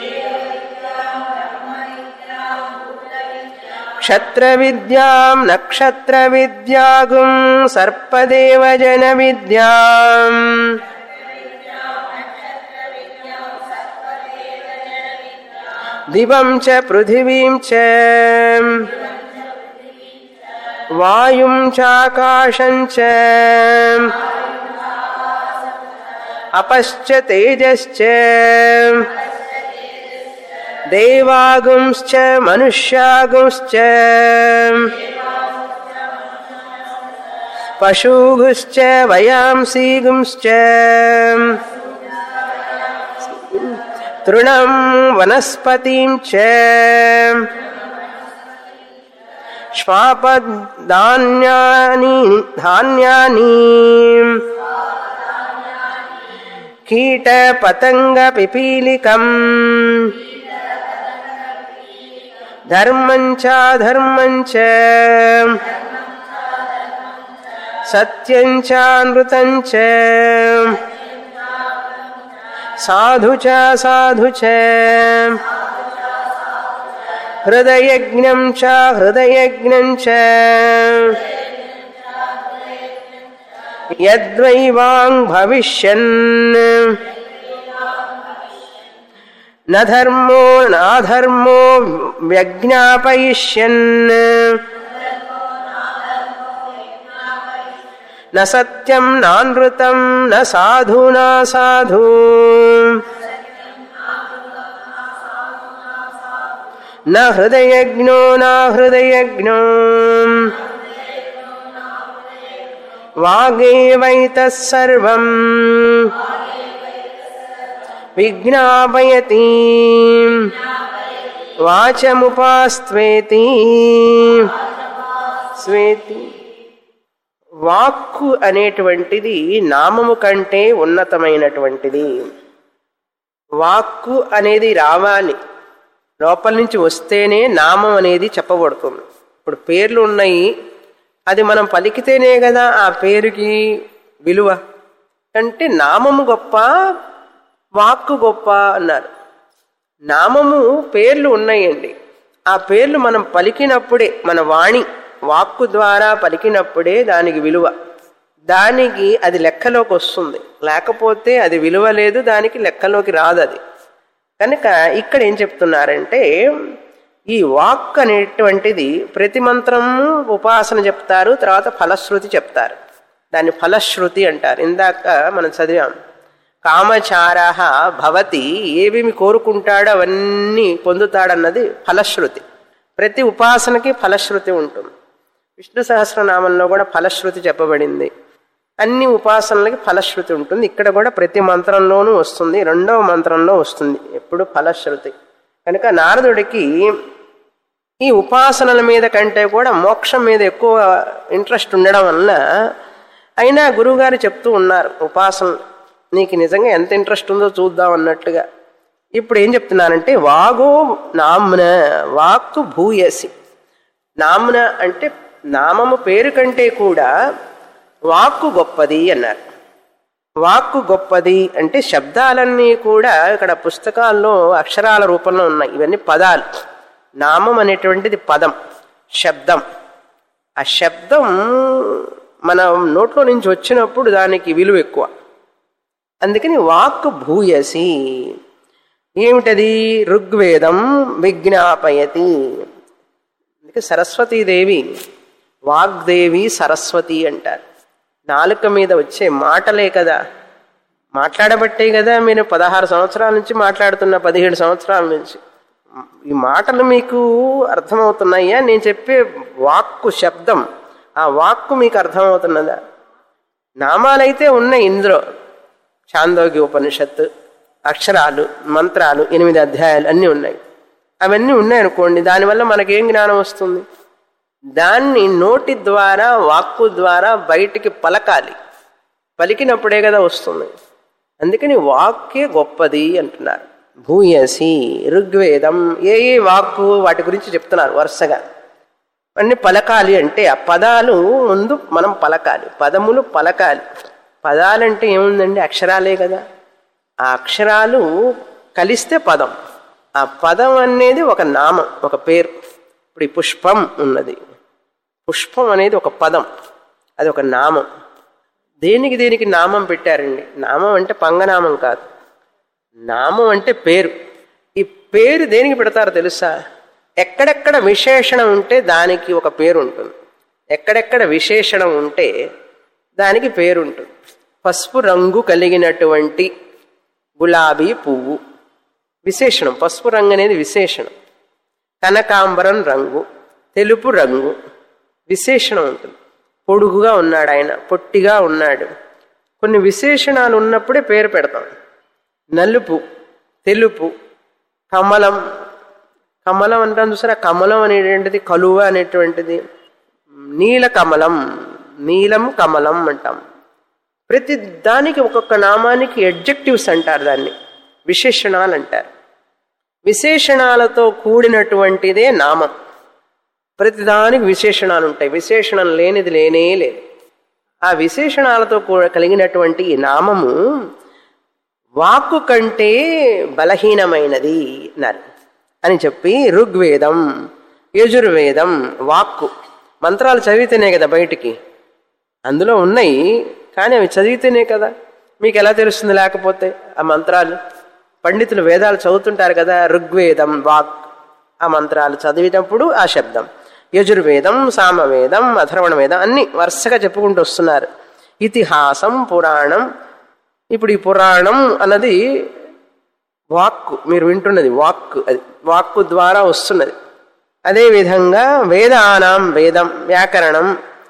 క్షత్ర విద్యాం నక్షత్ర విద్యాగుం సర్పదేవజన విద్యాం దివం చ పృథివీం చ వాయుం చాకాశం చ అపశ్చ తేజశ్చ దేవాగుంశ్చ మనుష్యాగుంశ్చ పశూగుశ్చ వయాంసీగుంశ్చ తృణం వనస్పతిం చ శ్వాపధాన్యాని ధాన్యాని కీట పతంగ పిపీలికం ధర్మం చాధర్మం చ సత్యం చానృతం చ సాధు చ సాధు చ హృదయజ్ఞం చ హృదయజ్ఞం చ యద్వైవాంగ్ భవిష్యన్ न धर्मो नाधर्मो व्यज्ञापयिष्यन् न सत्यं नानृतं न साधु न साधु न हृदयज्ञो न हृदयज्ञो वागेवैतः सर्वम् విజ్ఞాపయతి వాచముపాస్త్వేతి స్వేతి వాక్కు అనేటువంటిది నామము కంటే ఉన్నతమైనటువంటిది వాక్కు అనేది రావాలి లోపల నుంచి వస్తేనే నామం అనేది చెప్పబడుతుంది ఇప్పుడు పేర్లు ఉన్నాయి అది మనం పలికితేనే కదా ఆ పేరుకి విలువ అంటే నామము గొప్ప వాక్కు గొప్ప అన్నారు నామము పేర్లు ఉన్నాయండి ఆ పేర్లు మనం పలికినప్పుడే మన వాణి వాక్కు ద్వారా పలికినప్పుడే దానికి విలువ దానికి అది లెక్కలోకి వస్తుంది లేకపోతే అది విలువ లేదు దానికి లెక్కలోకి రాదు అది కనుక ఇక్కడ ఏం చెప్తున్నారంటే ఈ వాక్ అనేటువంటిది ప్రతి మంత్రము ఉపాసన చెప్తారు తర్వాత ఫలశ్రుతి చెప్తారు దాన్ని ఫలశ్రుతి అంటారు ఇందాక మనం చదివాం కామచార భవతి ఏమేమి కోరుకుంటాడో అవన్నీ పొందుతాడన్నది ఫలశ్రుతి ప్రతి ఉపాసనకి ఫలశ్రుతి ఉంటుంది విష్ణు సహస్రనామంలో కూడా ఫలశ్రుతి చెప్పబడింది అన్ని ఉపాసనలకి ఫలశ్రుతి ఉంటుంది ఇక్కడ కూడా ప్రతి మంత్రంలోనూ వస్తుంది రెండవ మంత్రంలో వస్తుంది ఎప్పుడు ఫలశ్రుతి కనుక నారదుడికి ఈ ఉపాసనల మీద కంటే కూడా మోక్షం మీద ఎక్కువ ఇంట్రెస్ట్ ఉండడం వల్ల అయినా గురువుగారు చెప్తూ ఉన్నారు ఉపాసన నీకు నిజంగా ఎంత ఇంట్రెస్ట్ ఉందో చూద్దాం అన్నట్టుగా ఇప్పుడు ఏం చెప్తున్నానంటే వాగో నామ్న వాక్కు భూయసి నామ్న అంటే నామము పేరు కంటే కూడా వాక్కు గొప్పది అన్నారు వాక్కు గొప్పది అంటే శబ్దాలన్నీ కూడా ఇక్కడ పుస్తకాల్లో అక్షరాల రూపంలో ఉన్నాయి ఇవన్నీ పదాలు నామం అనేటువంటిది పదం శబ్దం ఆ శబ్దం మన నోట్లో నుంచి వచ్చినప్పుడు దానికి విలువ ఎక్కువ అందుకని వాక్కు భూయసి ఏమిటది ఋగ్వేదం విజ్ఞాపయతి అందుకే సరస్వతీదేవి వాగ్దేవి సరస్వతి అంటారు నాలుక మీద వచ్చే మాటలే కదా మాట్లాడబట్టే కదా మీరు పదహారు సంవత్సరాల నుంచి మాట్లాడుతున్న పదిహేడు సంవత్సరాల నుంచి ఈ మాటలు మీకు అర్థమవుతున్నాయా నేను చెప్పే వాక్కు శబ్దం ఆ వాక్కు మీకు అర్థమవుతున్నదా నామాలైతే ఉన్నాయి ఇందులో చాందోగి ఉపనిషత్తు అక్షరాలు మంత్రాలు ఎనిమిది అధ్యాయాలు అన్నీ ఉన్నాయి అవన్నీ ఉన్నాయనుకోండి దానివల్ల మనకేం జ్ఞానం వస్తుంది దాన్ని నోటి ద్వారా వాక్కు ద్వారా బయటికి పలకాలి పలికినప్పుడే కదా వస్తుంది అందుకని వాక్కే గొప్పది అంటున్నారు భూయసి ఋగ్వేదం ఏ ఏ వాక్కు వాటి గురించి చెప్తున్నారు వరుసగా అన్ని పలకాలి అంటే ఆ పదాలు ముందు మనం పలకాలి పదములు పలకాలి పదాలంటే ఏముందండి అక్షరాలే కదా ఆ అక్షరాలు కలిస్తే పదం ఆ పదం అనేది ఒక నామం ఒక పేరు ఇప్పుడు ఈ పుష్పం ఉన్నది పుష్పం అనేది ఒక పదం అది ఒక నామం దేనికి దేనికి నామం పెట్టారండి నామం అంటే పంగనామం కాదు నామం అంటే పేరు ఈ పేరు దేనికి పెడతారో తెలుసా ఎక్కడెక్కడ విశేషణం ఉంటే దానికి ఒక పేరు ఉంటుంది ఎక్కడెక్కడ విశేషణం ఉంటే దానికి పేరు ఉంటుంది పసుపు రంగు కలిగినటువంటి గులాబీ పువ్వు విశేషణం పసుపు రంగు అనేది విశేషణం కనకాంబరం రంగు తెలుపు రంగు విశేషణం ఉంటుంది పొడుగుగా ఉన్నాడు ఆయన పొట్టిగా ఉన్నాడు కొన్ని విశేషణాలు ఉన్నప్పుడే పేరు పెడతాం నలుపు తెలుపు కమలం కమలం అంటాం చూసారా కమలం అనేటువంటిది కలువ అనేటువంటిది నీల కమలం నీలం కమలం అంటాం ప్రతి దానికి ఒక్కొక్క నామానికి ఎడ్జెక్టివ్స్ అంటారు దాన్ని విశేషణాలు అంటారు విశేషణాలతో కూడినటువంటిదే నామం ప్రతిదానికి విశేషణాలు ఉంటాయి విశేషణం లేనిది లేనే లేదు ఆ విశేషణాలతో కూడా కలిగినటువంటి ఈ నామము వాక్కు కంటే బలహీనమైనది అన్నారు అని చెప్పి ఋగ్వేదం యజుర్వేదం వాక్కు మంత్రాలు చదివితేనే కదా బయటికి అందులో ఉన్నాయి కానీ అవి చదివితేనే కదా మీకు ఎలా తెలుస్తుంది లేకపోతే ఆ మంత్రాలు పండితులు వేదాలు చదువుతుంటారు కదా ఋగ్వేదం వాక్ ఆ మంత్రాలు చదివేటప్పుడు ఆ శబ్దం యజుర్వేదం సామవేదం అథర్వణ వేదం అన్ని వరుసగా చెప్పుకుంటూ వస్తున్నారు ఇతిహాసం పురాణం ఇప్పుడు ఈ పురాణం అన్నది వాక్కు మీరు వింటున్నది వాక్కు అది వాక్కు ద్వారా వస్తున్నది అదేవిధంగా వేదానాం వేదం వ్యాకరణం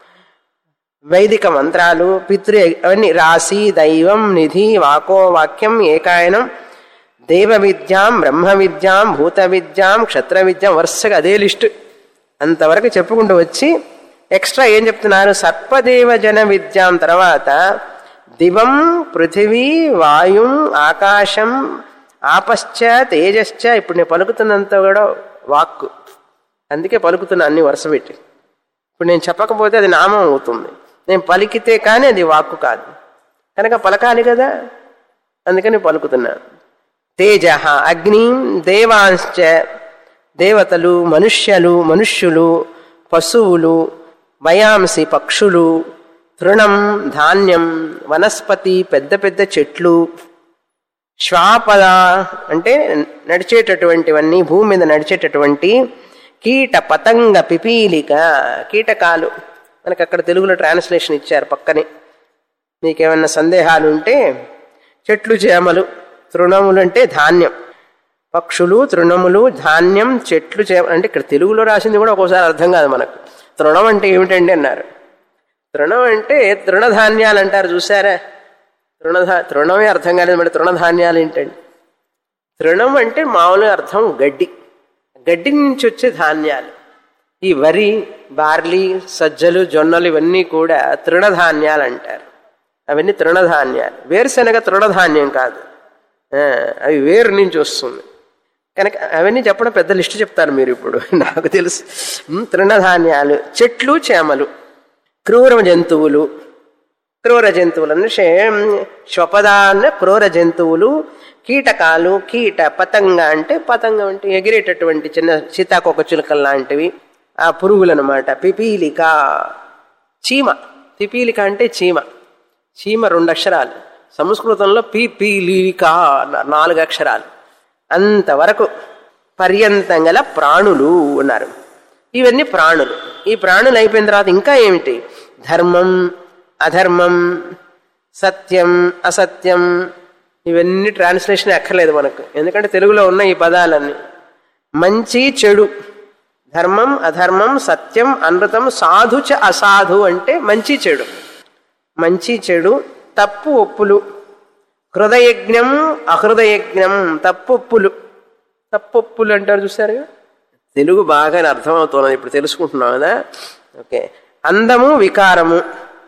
వైదిక మంత్రాలు పితృ అవన్నీ రాశి దైవం నిధి వాకో వాక్యం ఏకాయనం దేవ విద్యాం బ్రహ్మ విద్యాం భూత విద్యాం క్షత్ర విద్యాం వరుసగా అదే లిస్టు అంతవరకు చెప్పుకుంటూ వచ్చి ఎక్స్ట్రా ఏం చెప్తున్నారు సర్పదేవ జన విద్యాం తర్వాత దివం పృథివీ వాయుం ఆకాశం ఆపశ్చ తేజశ్చ ఇప్పుడు నేను పలుకుతున్నంత కూడా వాక్కు అందుకే పలుకుతున్నా అన్ని వరుస పెట్టి ఇప్పుడు నేను చెప్పకపోతే అది నామం అవుతుంది నేను పలికితే కానీ అది వాక్కు కాదు కనుక పలకాలి కదా అందుకని పలుకుతున్నాను తేజ అగ్ని దేవాంశ్చ దేవతలు మనుష్యులు మనుష్యులు పశువులు వయాంసి పక్షులు తృణం ధాన్యం వనస్పతి పెద్ద పెద్ద చెట్లు శ్వాపద అంటే నడిచేటటువంటివన్నీ భూమి మీద నడిచేటటువంటి కీట పతంగ పిపీలిక కీటకాలు మనకు అక్కడ తెలుగులో ట్రాన్స్లేషన్ ఇచ్చారు పక్కనే నీకేమన్నా సందేహాలు ఉంటే చెట్లు చేమలు తృణములు అంటే ధాన్యం పక్షులు తృణములు ధాన్యం చెట్లు చేమ అంటే ఇక్కడ తెలుగులో రాసింది కూడా ఒక్కోసారి అర్థం కాదు మనకు తృణం అంటే ఏమిటండి అన్నారు తృణం అంటే తృణధాన్యాలు అంటారు చూసారా తృణధా తృణమే అర్థం కాలేదు మరి తృణధాన్యాలు ఏంటండి తృణం అంటే మామూలుగా అర్థం గడ్డి గడ్డి నుంచి వచ్చే ధాన్యాలు ఈ వరి బార్లీ సజ్జలు జొన్నలు ఇవన్నీ కూడా తృణధాన్యాలు అంటారు అవన్నీ తృణధాన్యాలు వేరుశనగ తృణధాన్యం కాదు ఆ, అవి వేరు నుంచి వస్తుంది కనుక అవన్నీ చెప్పడం పెద్ద లిస్టు చెప్తారు మీరు ఇప్పుడు నాకు తెలుసు ఉమ్, తృణధాన్యాలు చెట్లు చేమలు క్రూర జంతువులు క్రూర జంతువులు అంటే శ్వపదాన్న క్రూర జంతువులు కీటకాలు కీట పతంగ అంటే పతంగం అంటే ఎగిరేటటువంటి చిన్న సీతాకోక చిలుకలు లాంటివి ఆ పురుగులు అనమాట పిపీలిక చీమ పిపీలిక అంటే చీమ చీమ రెండు అక్షరాలు సంస్కృతంలో పిపీలిక అన్నారు నాలుగు అక్షరాలు అంతవరకు పర్యంతం గల ప్రాణులు ఉన్నారు ఇవన్నీ ప్రాణులు ఈ ప్రాణులు అయిపోయిన తర్వాత ఇంకా ఏమిటి ధర్మం అధర్మం సత్యం అసత్యం ఇవన్నీ ట్రాన్స్లేషన్ అక్కర్లేదు మనకు ఎందుకంటే తెలుగులో ఉన్న ఈ పదాలన్నీ మంచి చెడు ధర్మం అధర్మం సత్యం అనృతం సాధు చ అసాధు అంటే మంచి చెడు మంచి చెడు తప్పు ఒప్పులు హృదయజ్ఞం అహృదయజ్ఞం తప్పొప్పులు తప్పొప్పులు అంటారు చూసారు తెలుగు బాగా అర్థమవుతున్నది ఇప్పుడు తెలుసుకుంటున్నాం కదా ఓకే అందము వికారము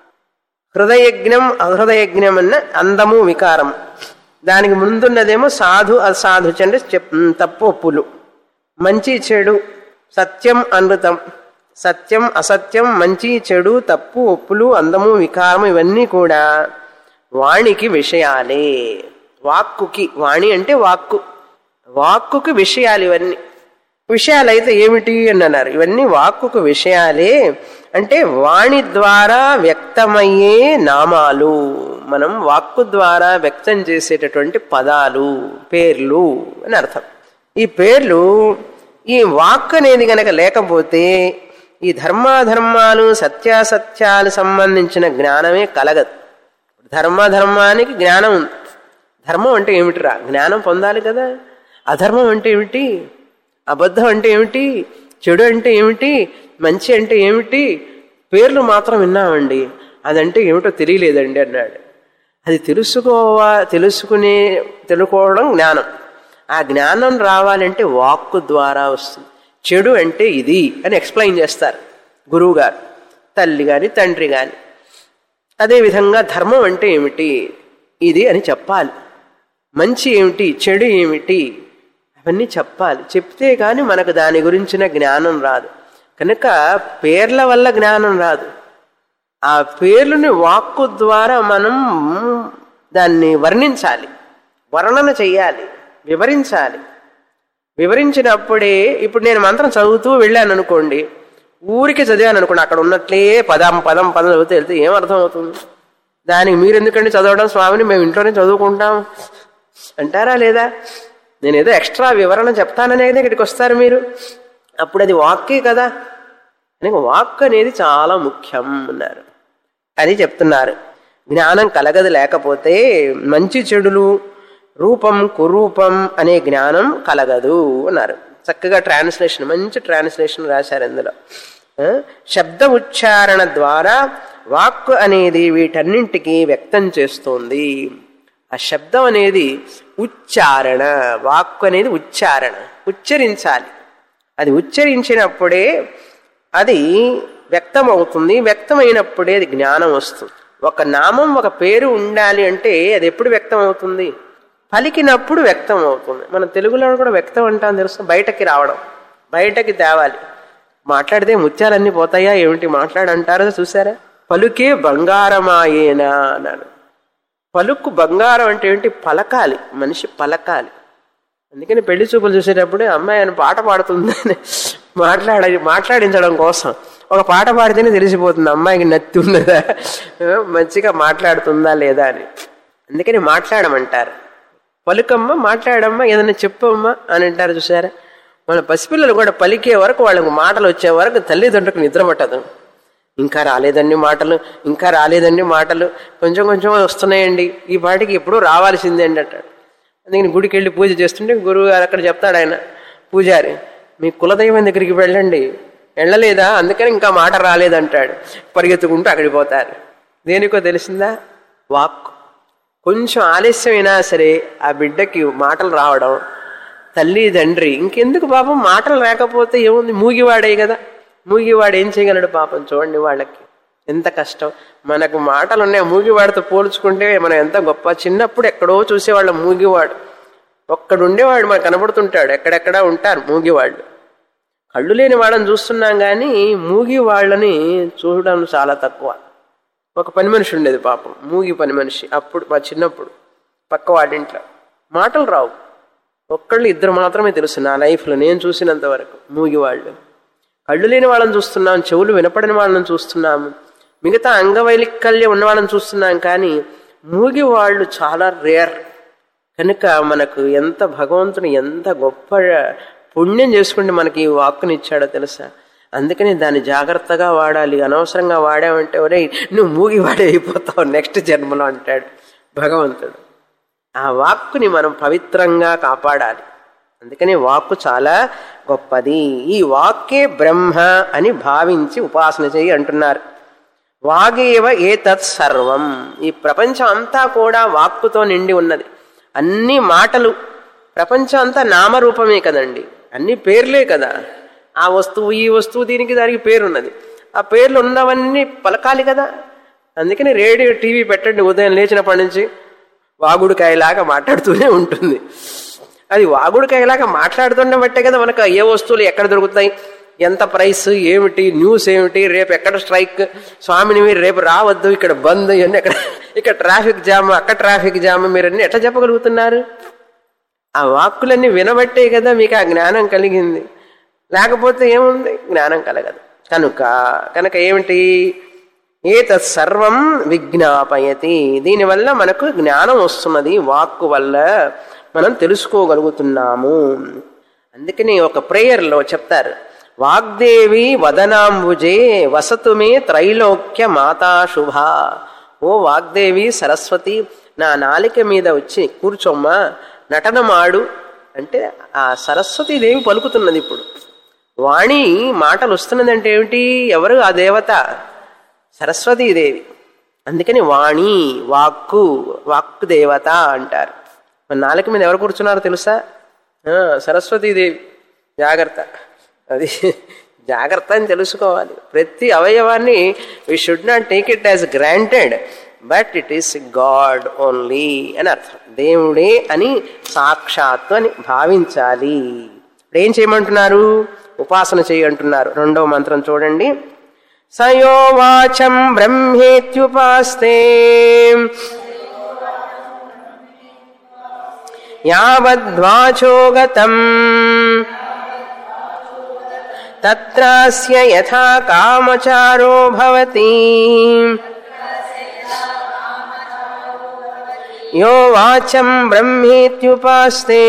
హృదయజ్ఞం అహృదయజ్ఞం అన్న అందము వికారము దానికి ముందున్నదేమో సాధు అసాధు అంటే చెప్ తప్పు ఒప్పులు మంచి చెడు సత్యం అనృతం సత్యం అసత్యం మంచి చెడు తప్పు ఒప్పులు అందము వికారము ఇవన్నీ కూడా వాణికి విషయాలే వాక్కుకి వాణి అంటే వాక్కు వాక్కుకి విషయాలు ఇవన్నీ విషయాలైతే ఏమిటి అని అన్నారు ఇవన్నీ వాక్కుకు విషయాలే అంటే వాణి ద్వారా వ్యక్తమయ్యే నామాలు మనం వాక్కు ద్వారా వ్యక్తం చేసేటటువంటి పదాలు పేర్లు అని అర్థం ఈ పేర్లు ఈ వాక్ అనేది గనక లేకపోతే ఈ ధర్మాధర్మాలు సత్యాసత్యాలు సంబంధించిన జ్ఞానమే కలగదు ధర్మాధర్మానికి జ్ఞానం ఉంది ధర్మం అంటే ఏమిటిరా జ్ఞానం పొందాలి కదా అధర్మం అంటే ఏమిటి అబద్ధం అంటే ఏమిటి చెడు అంటే ఏమిటి మంచి అంటే ఏమిటి పేర్లు మాత్రం విన్నామండి అదంటే ఏమిటో తెలియలేదండి అన్నాడు అది తెలుసుకోవా తెలుసుకునే తెలుసుకోవడం జ్ఞానం ఆ జ్ఞానం రావాలంటే వాక్కు ద్వారా వస్తుంది చెడు అంటే ఇది అని ఎక్స్ప్లెయిన్ చేస్తారు గురువు గారు తల్లి గాని తండ్రి గాని అదేవిధంగా ధర్మం అంటే ఏమిటి ఇది అని చెప్పాలి మంచి ఏమిటి చెడు ఏమిటి అవన్నీ చెప్పాలి చెప్తే కానీ మనకు దాని గురించిన జ్ఞానం రాదు కనుక పేర్ల వల్ల జ్ఞానం రాదు ఆ పేర్లని వాక్కు ద్వారా మనం దాన్ని వర్ణించాలి వర్ణన చెయ్యాలి వివరించాలి వివరించినప్పుడే ఇప్పుడు నేను మంత్రం చదువుతూ వెళ్ళాను అనుకోండి ఊరికి చదివాను అనుకోండి అక్కడ ఉన్నట్లే పదం పదం పదం చదివితే వెళ్తే ఏం అర్థం అవుతుంది దానికి మీరు ఎందుకండి చదవడం స్వామిని మేము ఇంట్లోనే చదువుకుంటాం అంటారా లేదా నేను ఏదో ఎక్స్ట్రా వివరణ చెప్తాననేది ఇక్కడికి వస్తారు మీరు అప్పుడు అది వాక్కే కదా అని వాక్ అనేది చాలా ముఖ్యం అన్నారు అని చెప్తున్నారు జ్ఞానం కలగదు లేకపోతే మంచి చెడులు రూపం కురూపం అనే జ్ఞానం కలగదు అన్నారు చక్కగా ట్రాన్స్లేషన్ మంచి ట్రాన్స్లేషన్ రాశారు ఇందులో ఆ, శబ్ద ఉచ్చారణ ద్వారా వాక్ అనేది వీటన్నింటికి వ్యక్తం చేస్తోంది ఆ శబ్దం అనేది ఉచ్చారణ వాక్కు అనేది ఉచ్చారణ ఉచ్చరించాలి అది ఉచ్చరించినప్పుడే అది వ్యక్తమవుతుంది వ్యక్తమైనప్పుడే అది జ్ఞానం వస్తుంది ఒక నామం ఒక పేరు ఉండాలి అంటే అది ఎప్పుడు వ్యక్తం అవుతుంది పలికినప్పుడు వ్యక్తం అవుతుంది మన తెలుగులో కూడా వ్యక్తం అంటాం తెలుసు బయటకి రావడం బయటకి తేవాలి మాట్లాడితే ముత్యాలన్నీ పోతాయా ఏమిటి మాట్లాడంటారో చూసారా పలుకే బంగారమాయేనా అన్నాడు పలుకు బంగారం అంటే ఏంటి పలకాలి మనిషి పలకాలి అందుకని పెళ్లి చూపులు చూసేటప్పుడు అమ్మాయి ఆయన పాట పాడుతుందని మాట్లాడ మాట్లాడించడం కోసం ఒక పాట పాడితేనే తెలిసిపోతుంది అమ్మాయికి నత్తి ఉన్నదా ఆ, మంచిగా మాట్లాడుతుందా లేదా అని అందుకని మాట్లాడమంటారు పలుకమ్మ మాట్లాడమ్మా ఏదైనా చెప్పమ్మా అని అంటారు చూసారా మన పసిపిల్లలు కూడా పలికే వరకు వాళ్ళకు మాటలు వచ్చే వరకు తల్లిదండ్రులకు నిద్ర పట్టదు ఇంకా రాలేదండి మాటలు ఇంకా రాలేదండి మాటలు కొంచెం కొంచెం వస్తున్నాయండి ఈ పాటికి ఎప్పుడూ రావాల్సిందే అండి అంటాడు అందుకని గుడికి వెళ్ళి పూజ చేస్తుంటే గురువు గారు అక్కడ చెప్తాడు ఆయన పూజారి మీ కులదైవం దగ్గరికి వెళ్ళండి వెళ్ళలేదా అందుకని ఇంకా మాట రాలేదంటాడు పరిగెత్తుకుంటూ అక్కడికి పోతారు దేనికో తెలిసిందా వాక్ కొంచెం ఆలస్యమైనా సరే ఆ బిడ్డకి మాటలు రావడం తల్లి తండ్రి ఇంకెందుకు పాపం మాటలు రాకపోతే ఏముంది మూగివాడే కదా మూగివాడు ఏం చేయగలడు పాపం చూడండి వాళ్ళకి ఎంత కష్టం మనకు మాటలు ఉన్నాయి మూగివాడితో పోల్చుకుంటే మనం ఎంత గొప్ప చిన్నప్పుడు ఎక్కడో చూసేవాళ్ళం మూగివాడు ఒక్కడుండేవాడు మనకు కనబడుతుంటాడు ఎక్కడెక్కడ ఉంటారు మూగివాళ్ళు కళ్ళు లేని వాళ్ళని చూస్తున్నాం కానీ మూగి వాళ్ళని చూడడం చాలా తక్కువ ఒక పని మనిషి ఉండేది పాపం మూగి పని మనిషి అప్పుడు మా చిన్నప్పుడు పక్క వాడింట్లో మాటలు రావు ఒక్కళ్ళు ఇద్దరు మాత్రమే తెలుసు నా లైఫ్లో నేను చూసినంత వరకు మూగి వాళ్ళు కళ్ళు లేని వాళ్ళని చూస్తున్నాం చెవులు వినపడని వాళ్ళని చూస్తున్నాము మిగతా అంగవైకల్యం ఉన్న వాళ్ళని చూస్తున్నాం కానీ మూగి వాళ్ళు చాలా రేర్ కనుక మనకు ఎంత భగవంతుని ఎంత గొప్ప పుణ్యం చేసుకుంటే మనకి ఈ వాక్కుని ఇచ్చాడో తెలుసా అందుకని దాన్ని జాగ్రత్తగా వాడాలి అనవసరంగా వాడామంటే ఒరే నువ్వు మూగి వాడే అయిపోతావు నెక్స్ట్ జన్మలో అంటాడు భగవంతుడు ఆ వాక్కుని మనం పవిత్రంగా కాపాడాలి అందుకని వాక్కు చాలా గొప్పది ఈ వాక్కే బ్రహ్మ అని భావించి ఉపాసన చేయి అంటున్నారు వాగేవ ఏ సర్వం ఈ ప్రపంచం అంతా కూడా వాక్కుతో నిండి ఉన్నది అన్ని మాటలు ప్రపంచం అంతా నామరూపమే కదండి అన్ని పేర్లే కదా ఆ వస్తువు ఈ వస్తువు దీనికి దానికి పేరు ఉన్నది ఆ పేర్లు ఉన్నవన్నీ పలకాలి కదా అందుకని రేడియో టీవీ పెట్టండి ఉదయం లేచినప్పటి నుంచి వాగుడికాయలాగా మాట్లాడుతూనే ఉంటుంది అది వాగుడికాయలాగా మాట్లాడుతుండే బట్టే కదా మనకు ఏ వస్తువులు ఎక్కడ దొరుకుతాయి ఎంత ప్రైస్ ఏమిటి న్యూస్ ఏమిటి రేపు ఎక్కడ స్ట్రైక్ స్వామిని మీరు రేపు రావద్దు ఇక్కడ బంద్ ఇవన్నీ ఎక్కడ ఇక్కడ ట్రాఫిక్ జామ్ అక్కడ ట్రాఫిక్ జామ్ మీరు అన్ని ఎట్లా చెప్పగలుగుతున్నారు ఆ వాక్కులన్నీ వినబట్టే కదా మీకు ఆ జ్ఞానం కలిగింది లేకపోతే ఏముంది జ్ఞానం కలగదు కనుక కనుక ఏమిటి ఏతత్ సర్వం విజ్ఞాపయతి దీనివల్ల మనకు జ్ఞానం వస్తున్నది వాక్కు వల్ల మనం తెలుసుకోగలుగుతున్నాము అందుకని ఒక ప్రేయర్లో చెప్తారు వాగ్దేవి వదనాంబుజే వసతుమే త్రైలోక్య మాతా శుభ ఓ వాగ్దేవి సరస్వతి నా నాలిక మీద వచ్చి కూర్చోమ్మా నటనమాడు అంటే ఆ సరస్వతీదేవి పలుకుతున్నది ఇప్పుడు వాణి మాటలు వస్తున్నది అంటే ఏమిటి ఎవరు ఆ దేవత సరస్వతీదేవి అందుకని వాణి వాక్కు వాక్కు దేవత అంటారు మన నాలుక మీద ఎవరు కూర్చున్నారో తెలుసా ఆ, సరస్వతీదేవి జాగ్రత్త అది జాగ్రత్త అని తెలుసుకోవాలి ప్రతి అవయవాన్ని we should not take it as granted but it is God only అని అర్థం దేవుడే అని సాక్షాత్తు అని భావించాలి ఇప్పుడు ఏం చేయమంటున్నారు ఉపాసన చేయంటున్నారు రెండవ మంత్రం చూడండి సయోవాచం బ్రహ్మేత్యుపాస్తే యావద్వాచో గతం తత్రాస్య యథా కామచారో భవతి యో వాచం బ్రహ్మేత్యుపాస్తే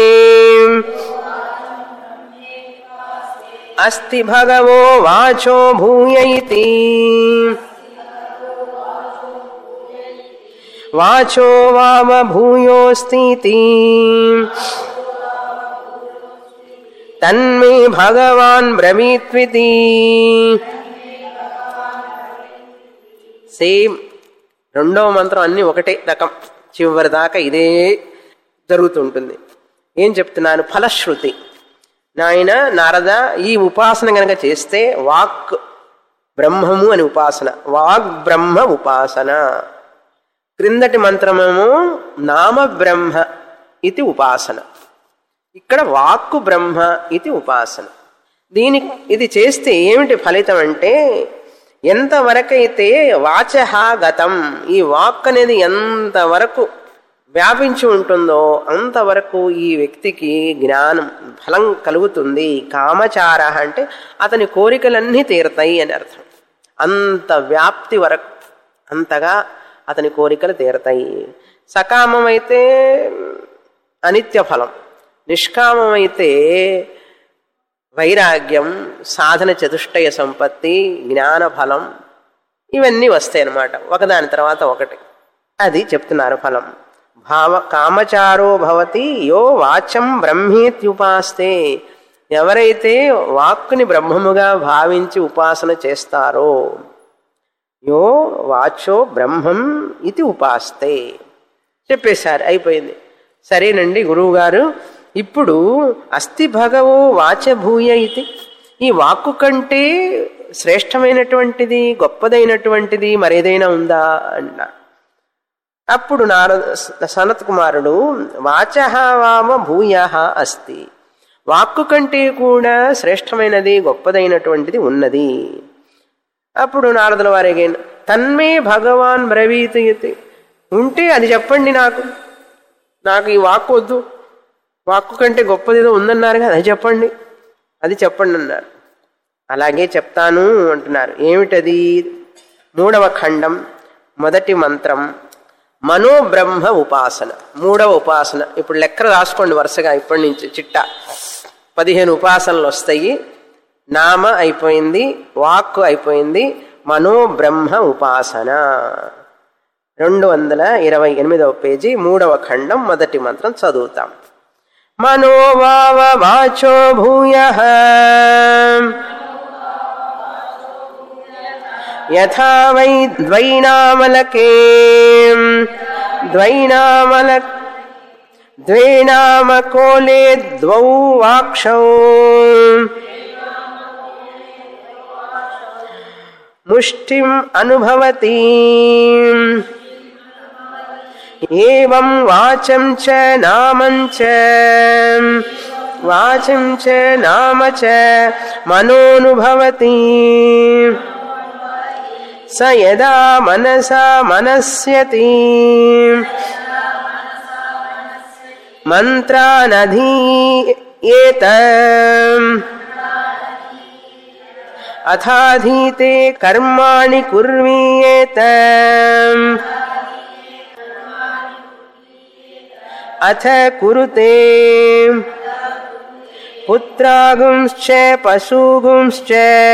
అస్తి భగవో వాచో భూయ ఇతి వాచో వామ భూయోస్తి తన్మే భగవాన్ బ్రవీత్వితి సేమ్ రెండవ మంత్రం అన్ని ఒకటే రకం చివరి దాకా ఇదే జరుగుతుంటుంది ఏం చెప్తున్నాను ఫలశ్రుతి నాయన నారద ఈ ఉపాసన గనక చేస్తే వాక్ బ్రహ్మము అని ఉపాసన వాగ్ బ్రహ్మ ఉపాసన క్రిందటి మంత్రమేమో నామ బ్రహ్మ ఇది ఉపాసన ఇక్కడ వాక్కు బ్రహ్మ ఇది ఉపాసన దీని ఇది చేస్తే ఏమిటి ఫలితం అంటే ఎంతవరకైతే వాచ గతం ఈ వాక్ అనేది ఎంతవరకు వ్యాపించి ఉంటుందో అంతవరకు ఈ వ్యక్తికి జ్ఞానం ఫలం కలుగుతుంది కామచార అంటే అతని కోరికలన్నీ తీరతాయి అని అర్థం అంత వ్యాప్తి వరకు అంతగా అతని కోరికలు తీరతాయి సకామమైతే అనిత్య ఫలం నిష్కామమైతే వైరాగ్యం సాధన చతుష్టయ సంపత్తి జ్ఞాన ఫలం ఇవన్నీ వస్తాయి అన్నమాట ఒకదాని తర్వాత ఒకటి అది చెప్తున్నారు ఫలం భావ కామచారో భవతి యో వాచం బ్రహ్మేత్యుపాస్తే ఎవరైతే వాక్కుని బ్రహ్మముగా భావించి ఉపాసన చేస్తారో యో వాచో బ్రహ్మం ఇది ఉపాస్తే చెప్పేశారు అయిపోయింది సరేనండి గురువుగారు ఇప్పుడు అస్థి భగవో వాచభూయ ఇది ఈ వాక్కు కంటే శ్రేష్టమైనటువంటిది గొప్పదైనటువంటిది మరేదైనా ఉందా అన్నారు అప్పుడు నారద సనత్ కుమారుడు వాచ వామ భూయ అస్తి వాక్కు కంటే కూడా శ్రేష్టమైనది గొప్పదైనటువంటిది ఉన్నది అప్పుడు నారదుల వారికి తన్మే భగవాన్ బ్రవీతయతి ఉంటే అది చెప్పండి నాకు నాకు ఈ వాక్కు వద్దు వాక్కు కంటే గొప్పది ఏదో ఉందన్నారు కదా అది చెప్పండి అది చెప్పండి అన్నారు అలాగే చెప్తాను అంటున్నారు ఏమిటది మూడవ ఖండం మొదటి మంత్రం మనోబ్రహ్మ ఉపాసన మూడవ ఉపాసన ఇప్పుడు లెక్కలు రాసుకోండి వరుసగా ఇప్పటి నుంచి చిట్టా పదిహేను ఉపాసనలు వస్తాయి నామ అయిపోయింది వాక్కు అయిపోయింది మనోబ్రహ్మ ఉపాసన రెండు వందల ఇరవై ఎనిమిదవ పేజీ మూడవ ఖండం మొదటి మంత్రం చదువుతాం మనోవావ వాచో భూయ యథా వై ద్వైనామలకే ద్వైనామల ద్వేనామకోలే ద్వౌ వాక్షౌ ముష్టిం అనుభవతి ఏం వాచం చ నామం చ వాచం చ నామ చ మనోనుభవతి స యదా మనసా మనస్యతి మంత్రానధీయేత అథాధీతే కర్మాణి కుర్వీయేత అథ కురుతే పుత్రాగుంశ్చ పశూగుంశ్చ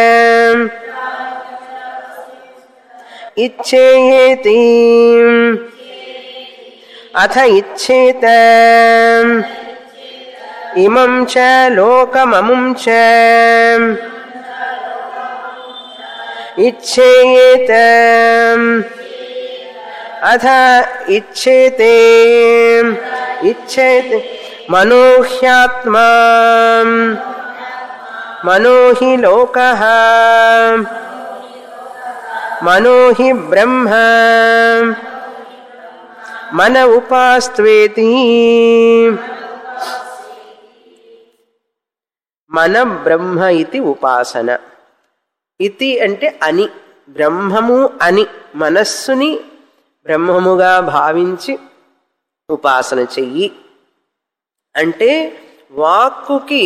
ఇచ్చేయేతి అథ ఇచ్చేత ఇమం చ లోకమముం చ ఇచ్చేయేత అథ ఇచ్చేతే ఇచ్చేత్ మనోహ్యాత్మా మనో హి లోక మనో హి బ్రహ్మ మన ఉపాస్త్వేతి మన బ్రహ్మ ఇది ఉపాసన ఇతి అంటే అని బ్రహ్మము అని మనస్సుని బ్రహ్మముగా భావించి ఉపాసన చెయ్యి అంటే వాక్కుకి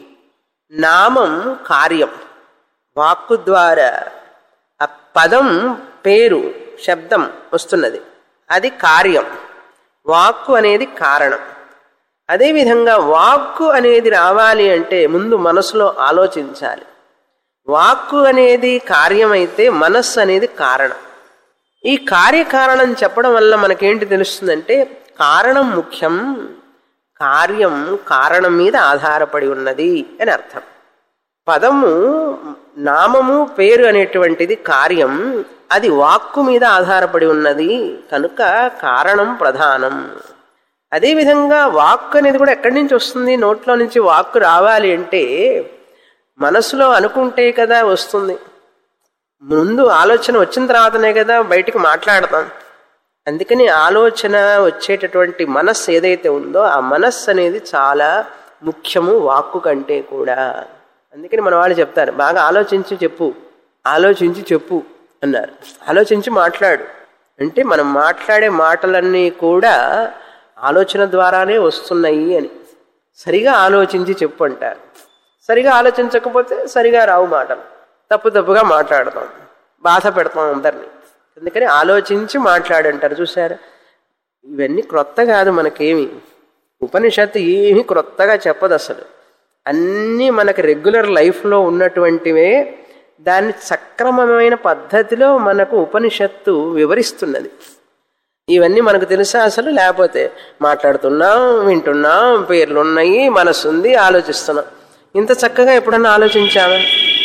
నామం కార్యం వాక్కు ద్వారా ఆ పదం పేరు శబ్దం వస్తున్నది అది కార్యం వాక్కు అనేది కారణం అదేవిధంగా వాక్కు అనేది రావాలి అంటే ముందు మనసులో ఆలోచించాలి వాక్కు అనేది కార్యమైతే మనస్సు అనేది కారణం ఈ కార్యకారణం చెప్పడం వల్ల మనకేంటి తెలుస్తుందంటే కారణం ముఖ్యం కార్యం కారణం మీద ఆధారపడి ఉన్నది అని అర్థం పదము నామము పేరు అనేటువంటిది కార్యం అది వాక్కు మీద ఆధారపడి ఉన్నది కనుక కారణం ప్రధానం అదేవిధంగా వాక్కు అనేది కూడా ఎక్కడి నుంచి వస్తుంది నోట్లో నుంచి వాక్కు రావాలి అంటే మనసులో అనుకుంటే కదా వస్తుంది ముందు ఆలోచన వచ్చిన తర్వాతనే కదా బయటికి మాట్లాడతాం అందుకని ఆలోచన వచ్చేటటువంటి మనస్సు ఏదైతే ఉందో ఆ మనస్సు అనేది చాలా ముఖ్యము వాక్కు కంటే కూడా అందుకని మన వాళ్ళు చెప్తారు బాగా ఆలోచించి చెప్పు ఆలోచించి చెప్పు అన్నారు ఆలోచించి మాట్లాడు అంటే మనం మాట్లాడే మాటలన్నీ కూడా ఆలోచన ద్వారానే వస్తున్నాయి అని సరిగా ఆలోచించి చెప్పు అంటారు సరిగా ఆలోచించకపోతే సరిగా రావు మాటలు తప్పు తప్పుగా మాట్లాడతాం బాధ పెడతాం అందరినీ అందుకని ఆలోచించి మాట్లాడంటారు చూసారా ఇవన్నీ క్రొత్త కాదు మనకేమి ఉపనిషత్తు ఏమీ క్రొత్తగా చెప్పదు అసలు అన్నీ మనకి రెగ్యులర్ లైఫ్లో ఉన్నటువంటివే దాన్ని సక్రమమైన పద్ధతిలో మనకు ఉపనిషత్తు వివరిస్తున్నది ఇవన్నీ మనకు తెలుసా అసలు లేకపోతే మాట్లాడుతున్నాం వింటున్నాం పేర్లు ఉన్నాయి మనసు ఉంది ఆలోచిస్తున్నాం ఇంత చక్కగా ఎప్పుడన్నా ఆలోచించామా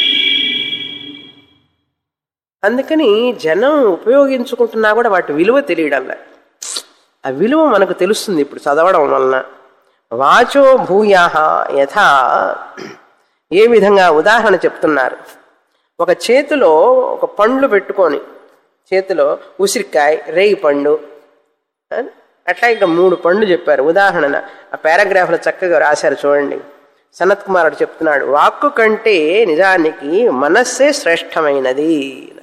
అందుకని జనం ఉపయోగించుకుంటున్నా కూడా వాటి విలువ తెలియడంలా ఆ విలువ మనకు తెలుస్తుంది ఇప్పుడు చదవడం వలన వాచో భూయా యథా ఏ విధంగా ఉదాహరణ చెప్తున్నారు ఒక చేతిలో ఒక పండ్లు పెట్టుకొని చేతిలో ఉసిరికాయ రేగి పండు అట్లా ఇంకా మూడు పండ్లు చెప్పారు ఉదాహరణ ఆ పారాగ్రాఫ్లో చక్కగా రాశారు చూడండి సనత్ కుమారుడు చెప్తున్నాడు వాక్కు కంటే నిజానికి మనస్సే శ్రేష్టమైనది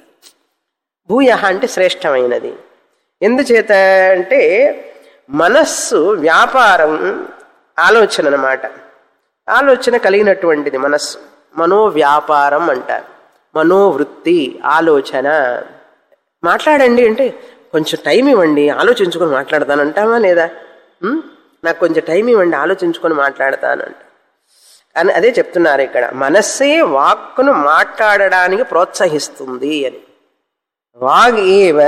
భూయ అంటే శ్రేష్టమైనది ఎందుచేత అంటే మనస్సు వ్యాపారం ఆలోచన అన్నమాట ఆలోచన కలిగినటువంటిది మనస్సు మనోవ్యాపారం అంటారు మనోవృత్తి ఆలోచన మాట్లాడండి అంటే కొంచెం టైం ఇవ్వండి ఆలోచించుకొని మాట్లాడతాను అంటామా లేదా ఉం? నాకు కొంచెం టైం ఇవ్వండి ఆలోచించుకొని మాట్లాడతానంట అని అదే చెప్తున్నారు ఇక్కడ మనస్సే వాక్కును మాట్లాడడానికి ప్రోత్సహిస్తుంది అని వాగ్ ఏవ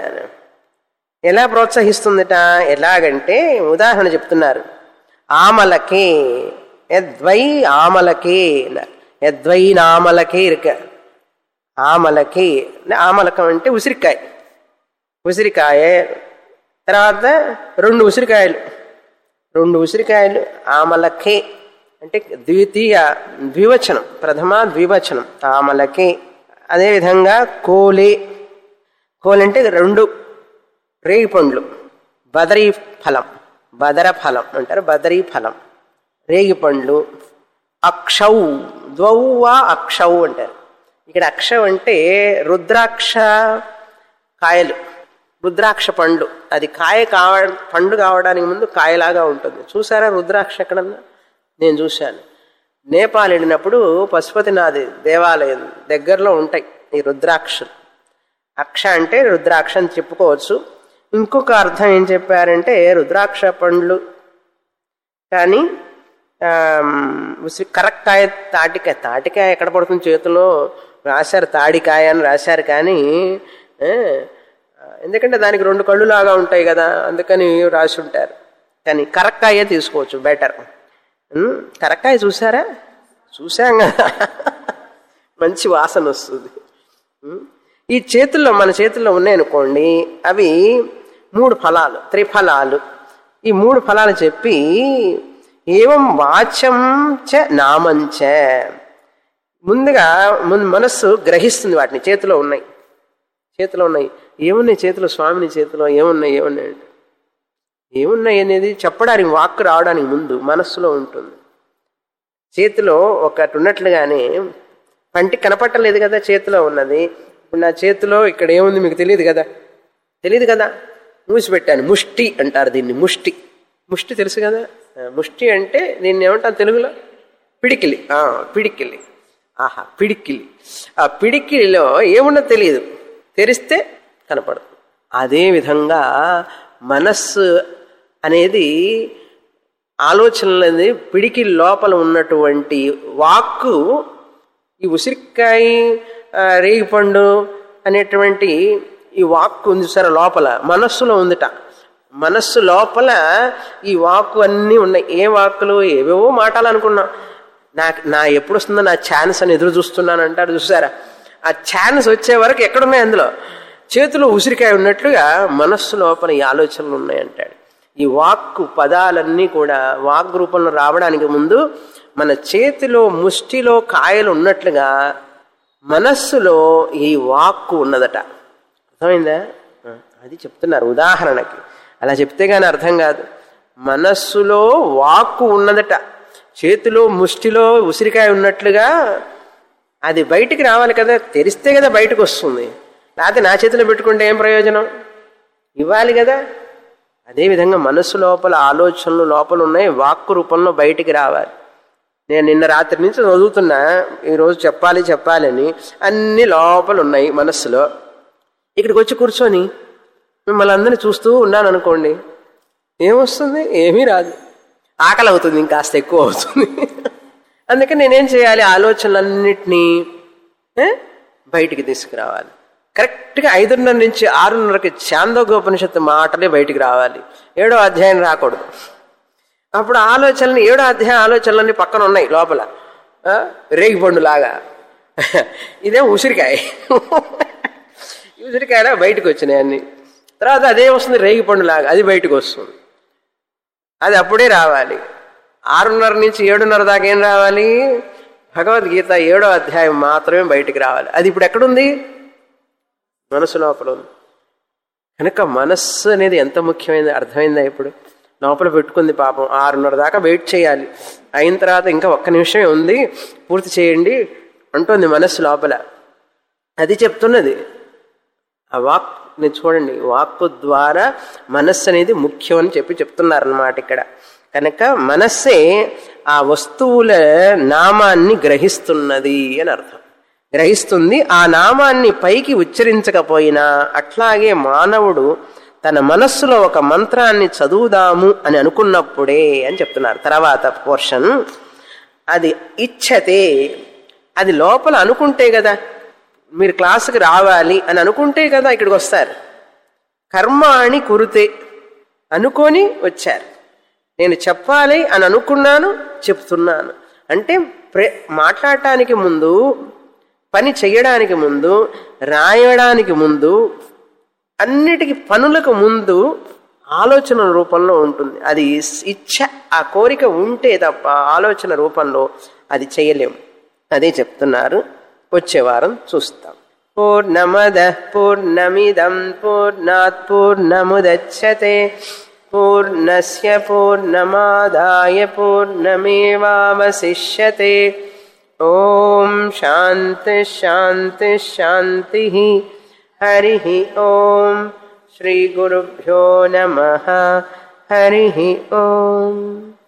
ఎలా ప్రోత్సహిస్తుందట ఎలాగంటే ఉదాహరణ చెప్తున్నారు ఆమలకే ఎద్వై ఆమలకే అన్నారు. ఎద్వై నామలకే ఇరుక ఆమలకే ఆమలకం అంటే ఉసిరికాయ ఉసిరికాయ తర్వాత రెండు ఉసిరికాయలు రెండు ఉసిరికాయలు ఆమలకే అంటే ద్వితీయ ద్వివచనం ప్రథమ ద్వివచనం ఆమలకే అదేవిధంగా కోలే కోలంటే రెండు రేగి పండ్లు బదరీ ఫలం బదర ఫలం అంటారు బదరీ ఫలం రేగి పండ్లు అక్షౌ ద్వౌవా అక్షౌ అంటారు ఇక్కడ అక్షం అంటే రుద్రాక్ష కాయలు రుద్రాక్ష పండు అది కాయ కావ పండు కావడానికి ముందు కాయలాగా ఉంటుంది చూసారా రుద్రాక్ష ఎక్కడన్నా నేను చూశాను నేపాల్ వెళ్ళినప్పుడు పశుపతినాథి దేవాలయం దగ్గరలో ఉంటాయి ఈ రుద్రాక్షలు అక్ష అంటే రుద్రాక్ష అని చెప్పుకోవచ్చు ఇంకొక అర్థం ఏం చెప్పారంటే రుద్రాక్ష పండ్లు కానీ ఆమ్, ఉసిరి కరక్కాయ తాటికాయ తాటికాయ ఎక్కడ పడుతుంది చేతిలో రాశారు తాడికాయ అని రాశారు కానీ ఏ, ఎందుకంటే దానికి రెండు కళ్ళు లాగా ఉంటాయి కదా అందుకని రాసి ఉంటారు కానీ కరక్కాయే తీసుకోవచ్చు బెటర్ ఉమ్, కరక్కాయ చూసారా చూసాం కదా మంచి వాసన వస్తుంది ఉమ్, ఈ చేతుల్లో మన చేతుల్లో ఉన్నాయనుకోండి అవి మూడు ఫలాలు త్రిఫలాలు ఈ మూడు ఫలాలు చెప్పి ఏవం వాచం చ నామంచ ముందుగా ముందు మనస్సు గ్రహిస్తుంది వాటిని చేతిలో ఉన్నాయి చేతిలో ఉన్నాయి ఏమున్నాయి చేతిలో స్వామిని చేతిలో ఏమున్నాయి ఏమున్నాయి అంటే ఏమున్నాయి అనేది చెప్పడానికి వాక్కు రావడానికి ముందు మనస్సులో ఉంటుంది చేతిలో ఒకటి ఉన్నట్లుగానే పంటికి కనపట్టలేదు కదా చేతిలో ఉన్నది ఇప్పుడు నా చేతిలో ఇక్కడ ఏముంది మీకు తెలియదు కదా తెలియదు కదా మూసిపెట్టాను ముష్టి అంటారు దీన్ని ముష్టి ముష్టి తెలుసు కదా ఆ, ముష్టి అంటే దీన్ని ఏమంటారు తెలుగులో పిడికిలి ఆ, పిడికిలి ఆహా పిడికిలి ఆ పిడికిలిలో ఏమున్నో తెలియదు తెరిస్తే కనపడదు అదే విధంగా మనస్సు అనేది ఆలోచనలది పిడికి లోపల ఉన్నటువంటి వాక్కు ఈ ఉసిరికాయ ఆ, రేగిపండు అనేటువంటి ఈ వాక్కు ఉంది సరే లోపల మనస్సులో ఉందిట మనస్సు లోపల ఈ వాక్కు అన్నీ ఉన్నాయి ఏ వాక్కులు ఏవేవో మాటాలనుకున్నాం నాకు నా ఎప్పుడు వస్తుందో నా ఛాన్స్ అని ఎదురు చూస్తున్నాను అంటారు చూసారా ఆ ఛాన్స్ వచ్చే వరకు ఎక్కడున్నాయి అందులో చేతిలో ఉసిరికాయ ఉన్నట్లుగా మనస్సు లోపల ఈ ఆలోచనలు ఉన్నాయంటాడు ఈ వాక్కు పదాలన్నీ కూడా వాక్ రూపంలో రావడానికి ముందు మన చేతిలో ముష్టిలో కాయలు ఉన్నట్లుగా మనస్సులో ఈ వాక్కు ఉన్నదట అర్థమైందా ఆ, అది చెప్తున్నారు ఉదాహరణకి అలా చెప్తే గానీ అర్థం కాదు మనస్సులో వాక్కు ఉన్నదట చేతిలో ముష్టిలో ఉసిరికాయ ఉన్నట్లుగా అది బయటికి రావాలి కదా తెరిస్తే కదా బయటకు వస్తుంది లేకపోతే నా చేతిలో పెట్టుకుంటే ఏం ప్రయోజనం ఇవ్వాలి కదా అదేవిధంగా మనస్సు లోపల ఆలోచనలు లోపల ఉన్నాయి వాక్కు రూపంలో బయటికి రావాలి నేను నిన్న రాత్రి నుంచి చదువుతున్నా ఈరోజు చెప్పాలి చెప్పాలని అన్ని లోపల ఉన్నాయి మనస్సులో ఇక్కడికి వచ్చి కూర్చొని మిమ్మల్ని అందరినీ చూస్తూ ఉన్నాను అనుకోండి ఏమొస్తుంది ఏమీ రాదు ఆకలి అవుతుంది ఇంకాస్త ఎక్కువ అవుతుంది అందుకని నేనేం చేయాలి ఆలోచనలన్నిటినీ ఏ, బయటికి తీసుకురావాలి కరెక్ట్గా ఐదున్నర నుంచి ఆరున్నరకి చాందోగోపనిషత్తు మాటలే బయటికి రావాలి ఏడో అధ్యాయం రాకూడదు అప్పుడు ఆలోచనలు ఏడో అధ్యాయ ఆలోచనలన్నీ పక్కన ఉన్నాయి లోపల ఆ, రేగిపండు లాగా ఇదే ఉసిరికాయ ఈ ఉసిరికాయలా బయటకు వచ్చినాయి అన్ని తర్వాత అదే వస్తుంది రేగిపండు లాగా అది బయటకు వస్తుంది అది అప్పుడే రావాలి ఆరున్నర నుంచి ఏడున్నర దాకా ఏం రావాలి భగవద్గీత ఏడో అధ్యాయం మాత్రమే బయటికి రావాలి అది ఇప్పుడు ఎక్కడుంది మనసు లోపల ఉంది కనుక మనస్సు అనేది ఎంత ముఖ్యమైనది అర్థమైందా ఇప్పుడు లోపల పెట్టుకుంది పాపం ఆరున్నర దాకా వెయిట్ చేయాలి అయిన తర్వాత ఇంకా ఒక్క నిమిషమే ఉంది పూర్తి చేయండి అంటుంది మనస్సు లోపల అది చెప్తున్నది ఆ వాక్ ని చూడండి వాక్కు ద్వారా మనస్సు అనేది ముఖ్యం అని చెప్పి చెప్తున్నారన్నమాట ఇక్కడ కనుక మనస్సే ఆ వస్తువుల నామాన్ని గ్రహిస్తున్నది అని అర్థం గ్రహిస్తుంది ఆ నామాన్ని పైకి ఉచ్చరించకపోయినా అట్లాగే మానవుడు తన మనస్సులో ఒక మంత్రాన్ని చదువుదాము అని అనుకున్నప్పుడే అని చెప్తున్నారు తర్వాత పోర్షన్ అది ఇచ్చతే అది లోపల అనుకుంటే కదా మీరు క్లాసుకి రావాలి అని అనుకుంటే కదా ఇక్కడికి వస్తారు కర్మ అని కురితే అనుకొని వచ్చారు నేను చెప్పాలి అని అనుకున్నాను చెప్తున్నాను అంటే ప్రే మాట్లాడటానికి ముందు పని చేయడానికి ముందు రాయడానికి ముందు అన్నిటికీ పనులకు ముందు ఆలోచన రూపంలో ఉంటుంది అది ఇచ్చ ఆ కోరిక ఉంటే తప్ప ఆలోచన రూపంలో అది చేయలేం అదే చెప్తున్నారు వచ్చే వారం చూస్తాం పూర్ణమద పూర్ణమిదం పూర్ణాత్ పూర్ణముదచ్చతే పూర్ణస్య పూర్ణమాదాయ పూర్ణమేవావశిష్యతే ఓం శాంతి శాంతి శాంతి హరి ఓం శ్రీ గురుభ్యో నమ హరి ఓం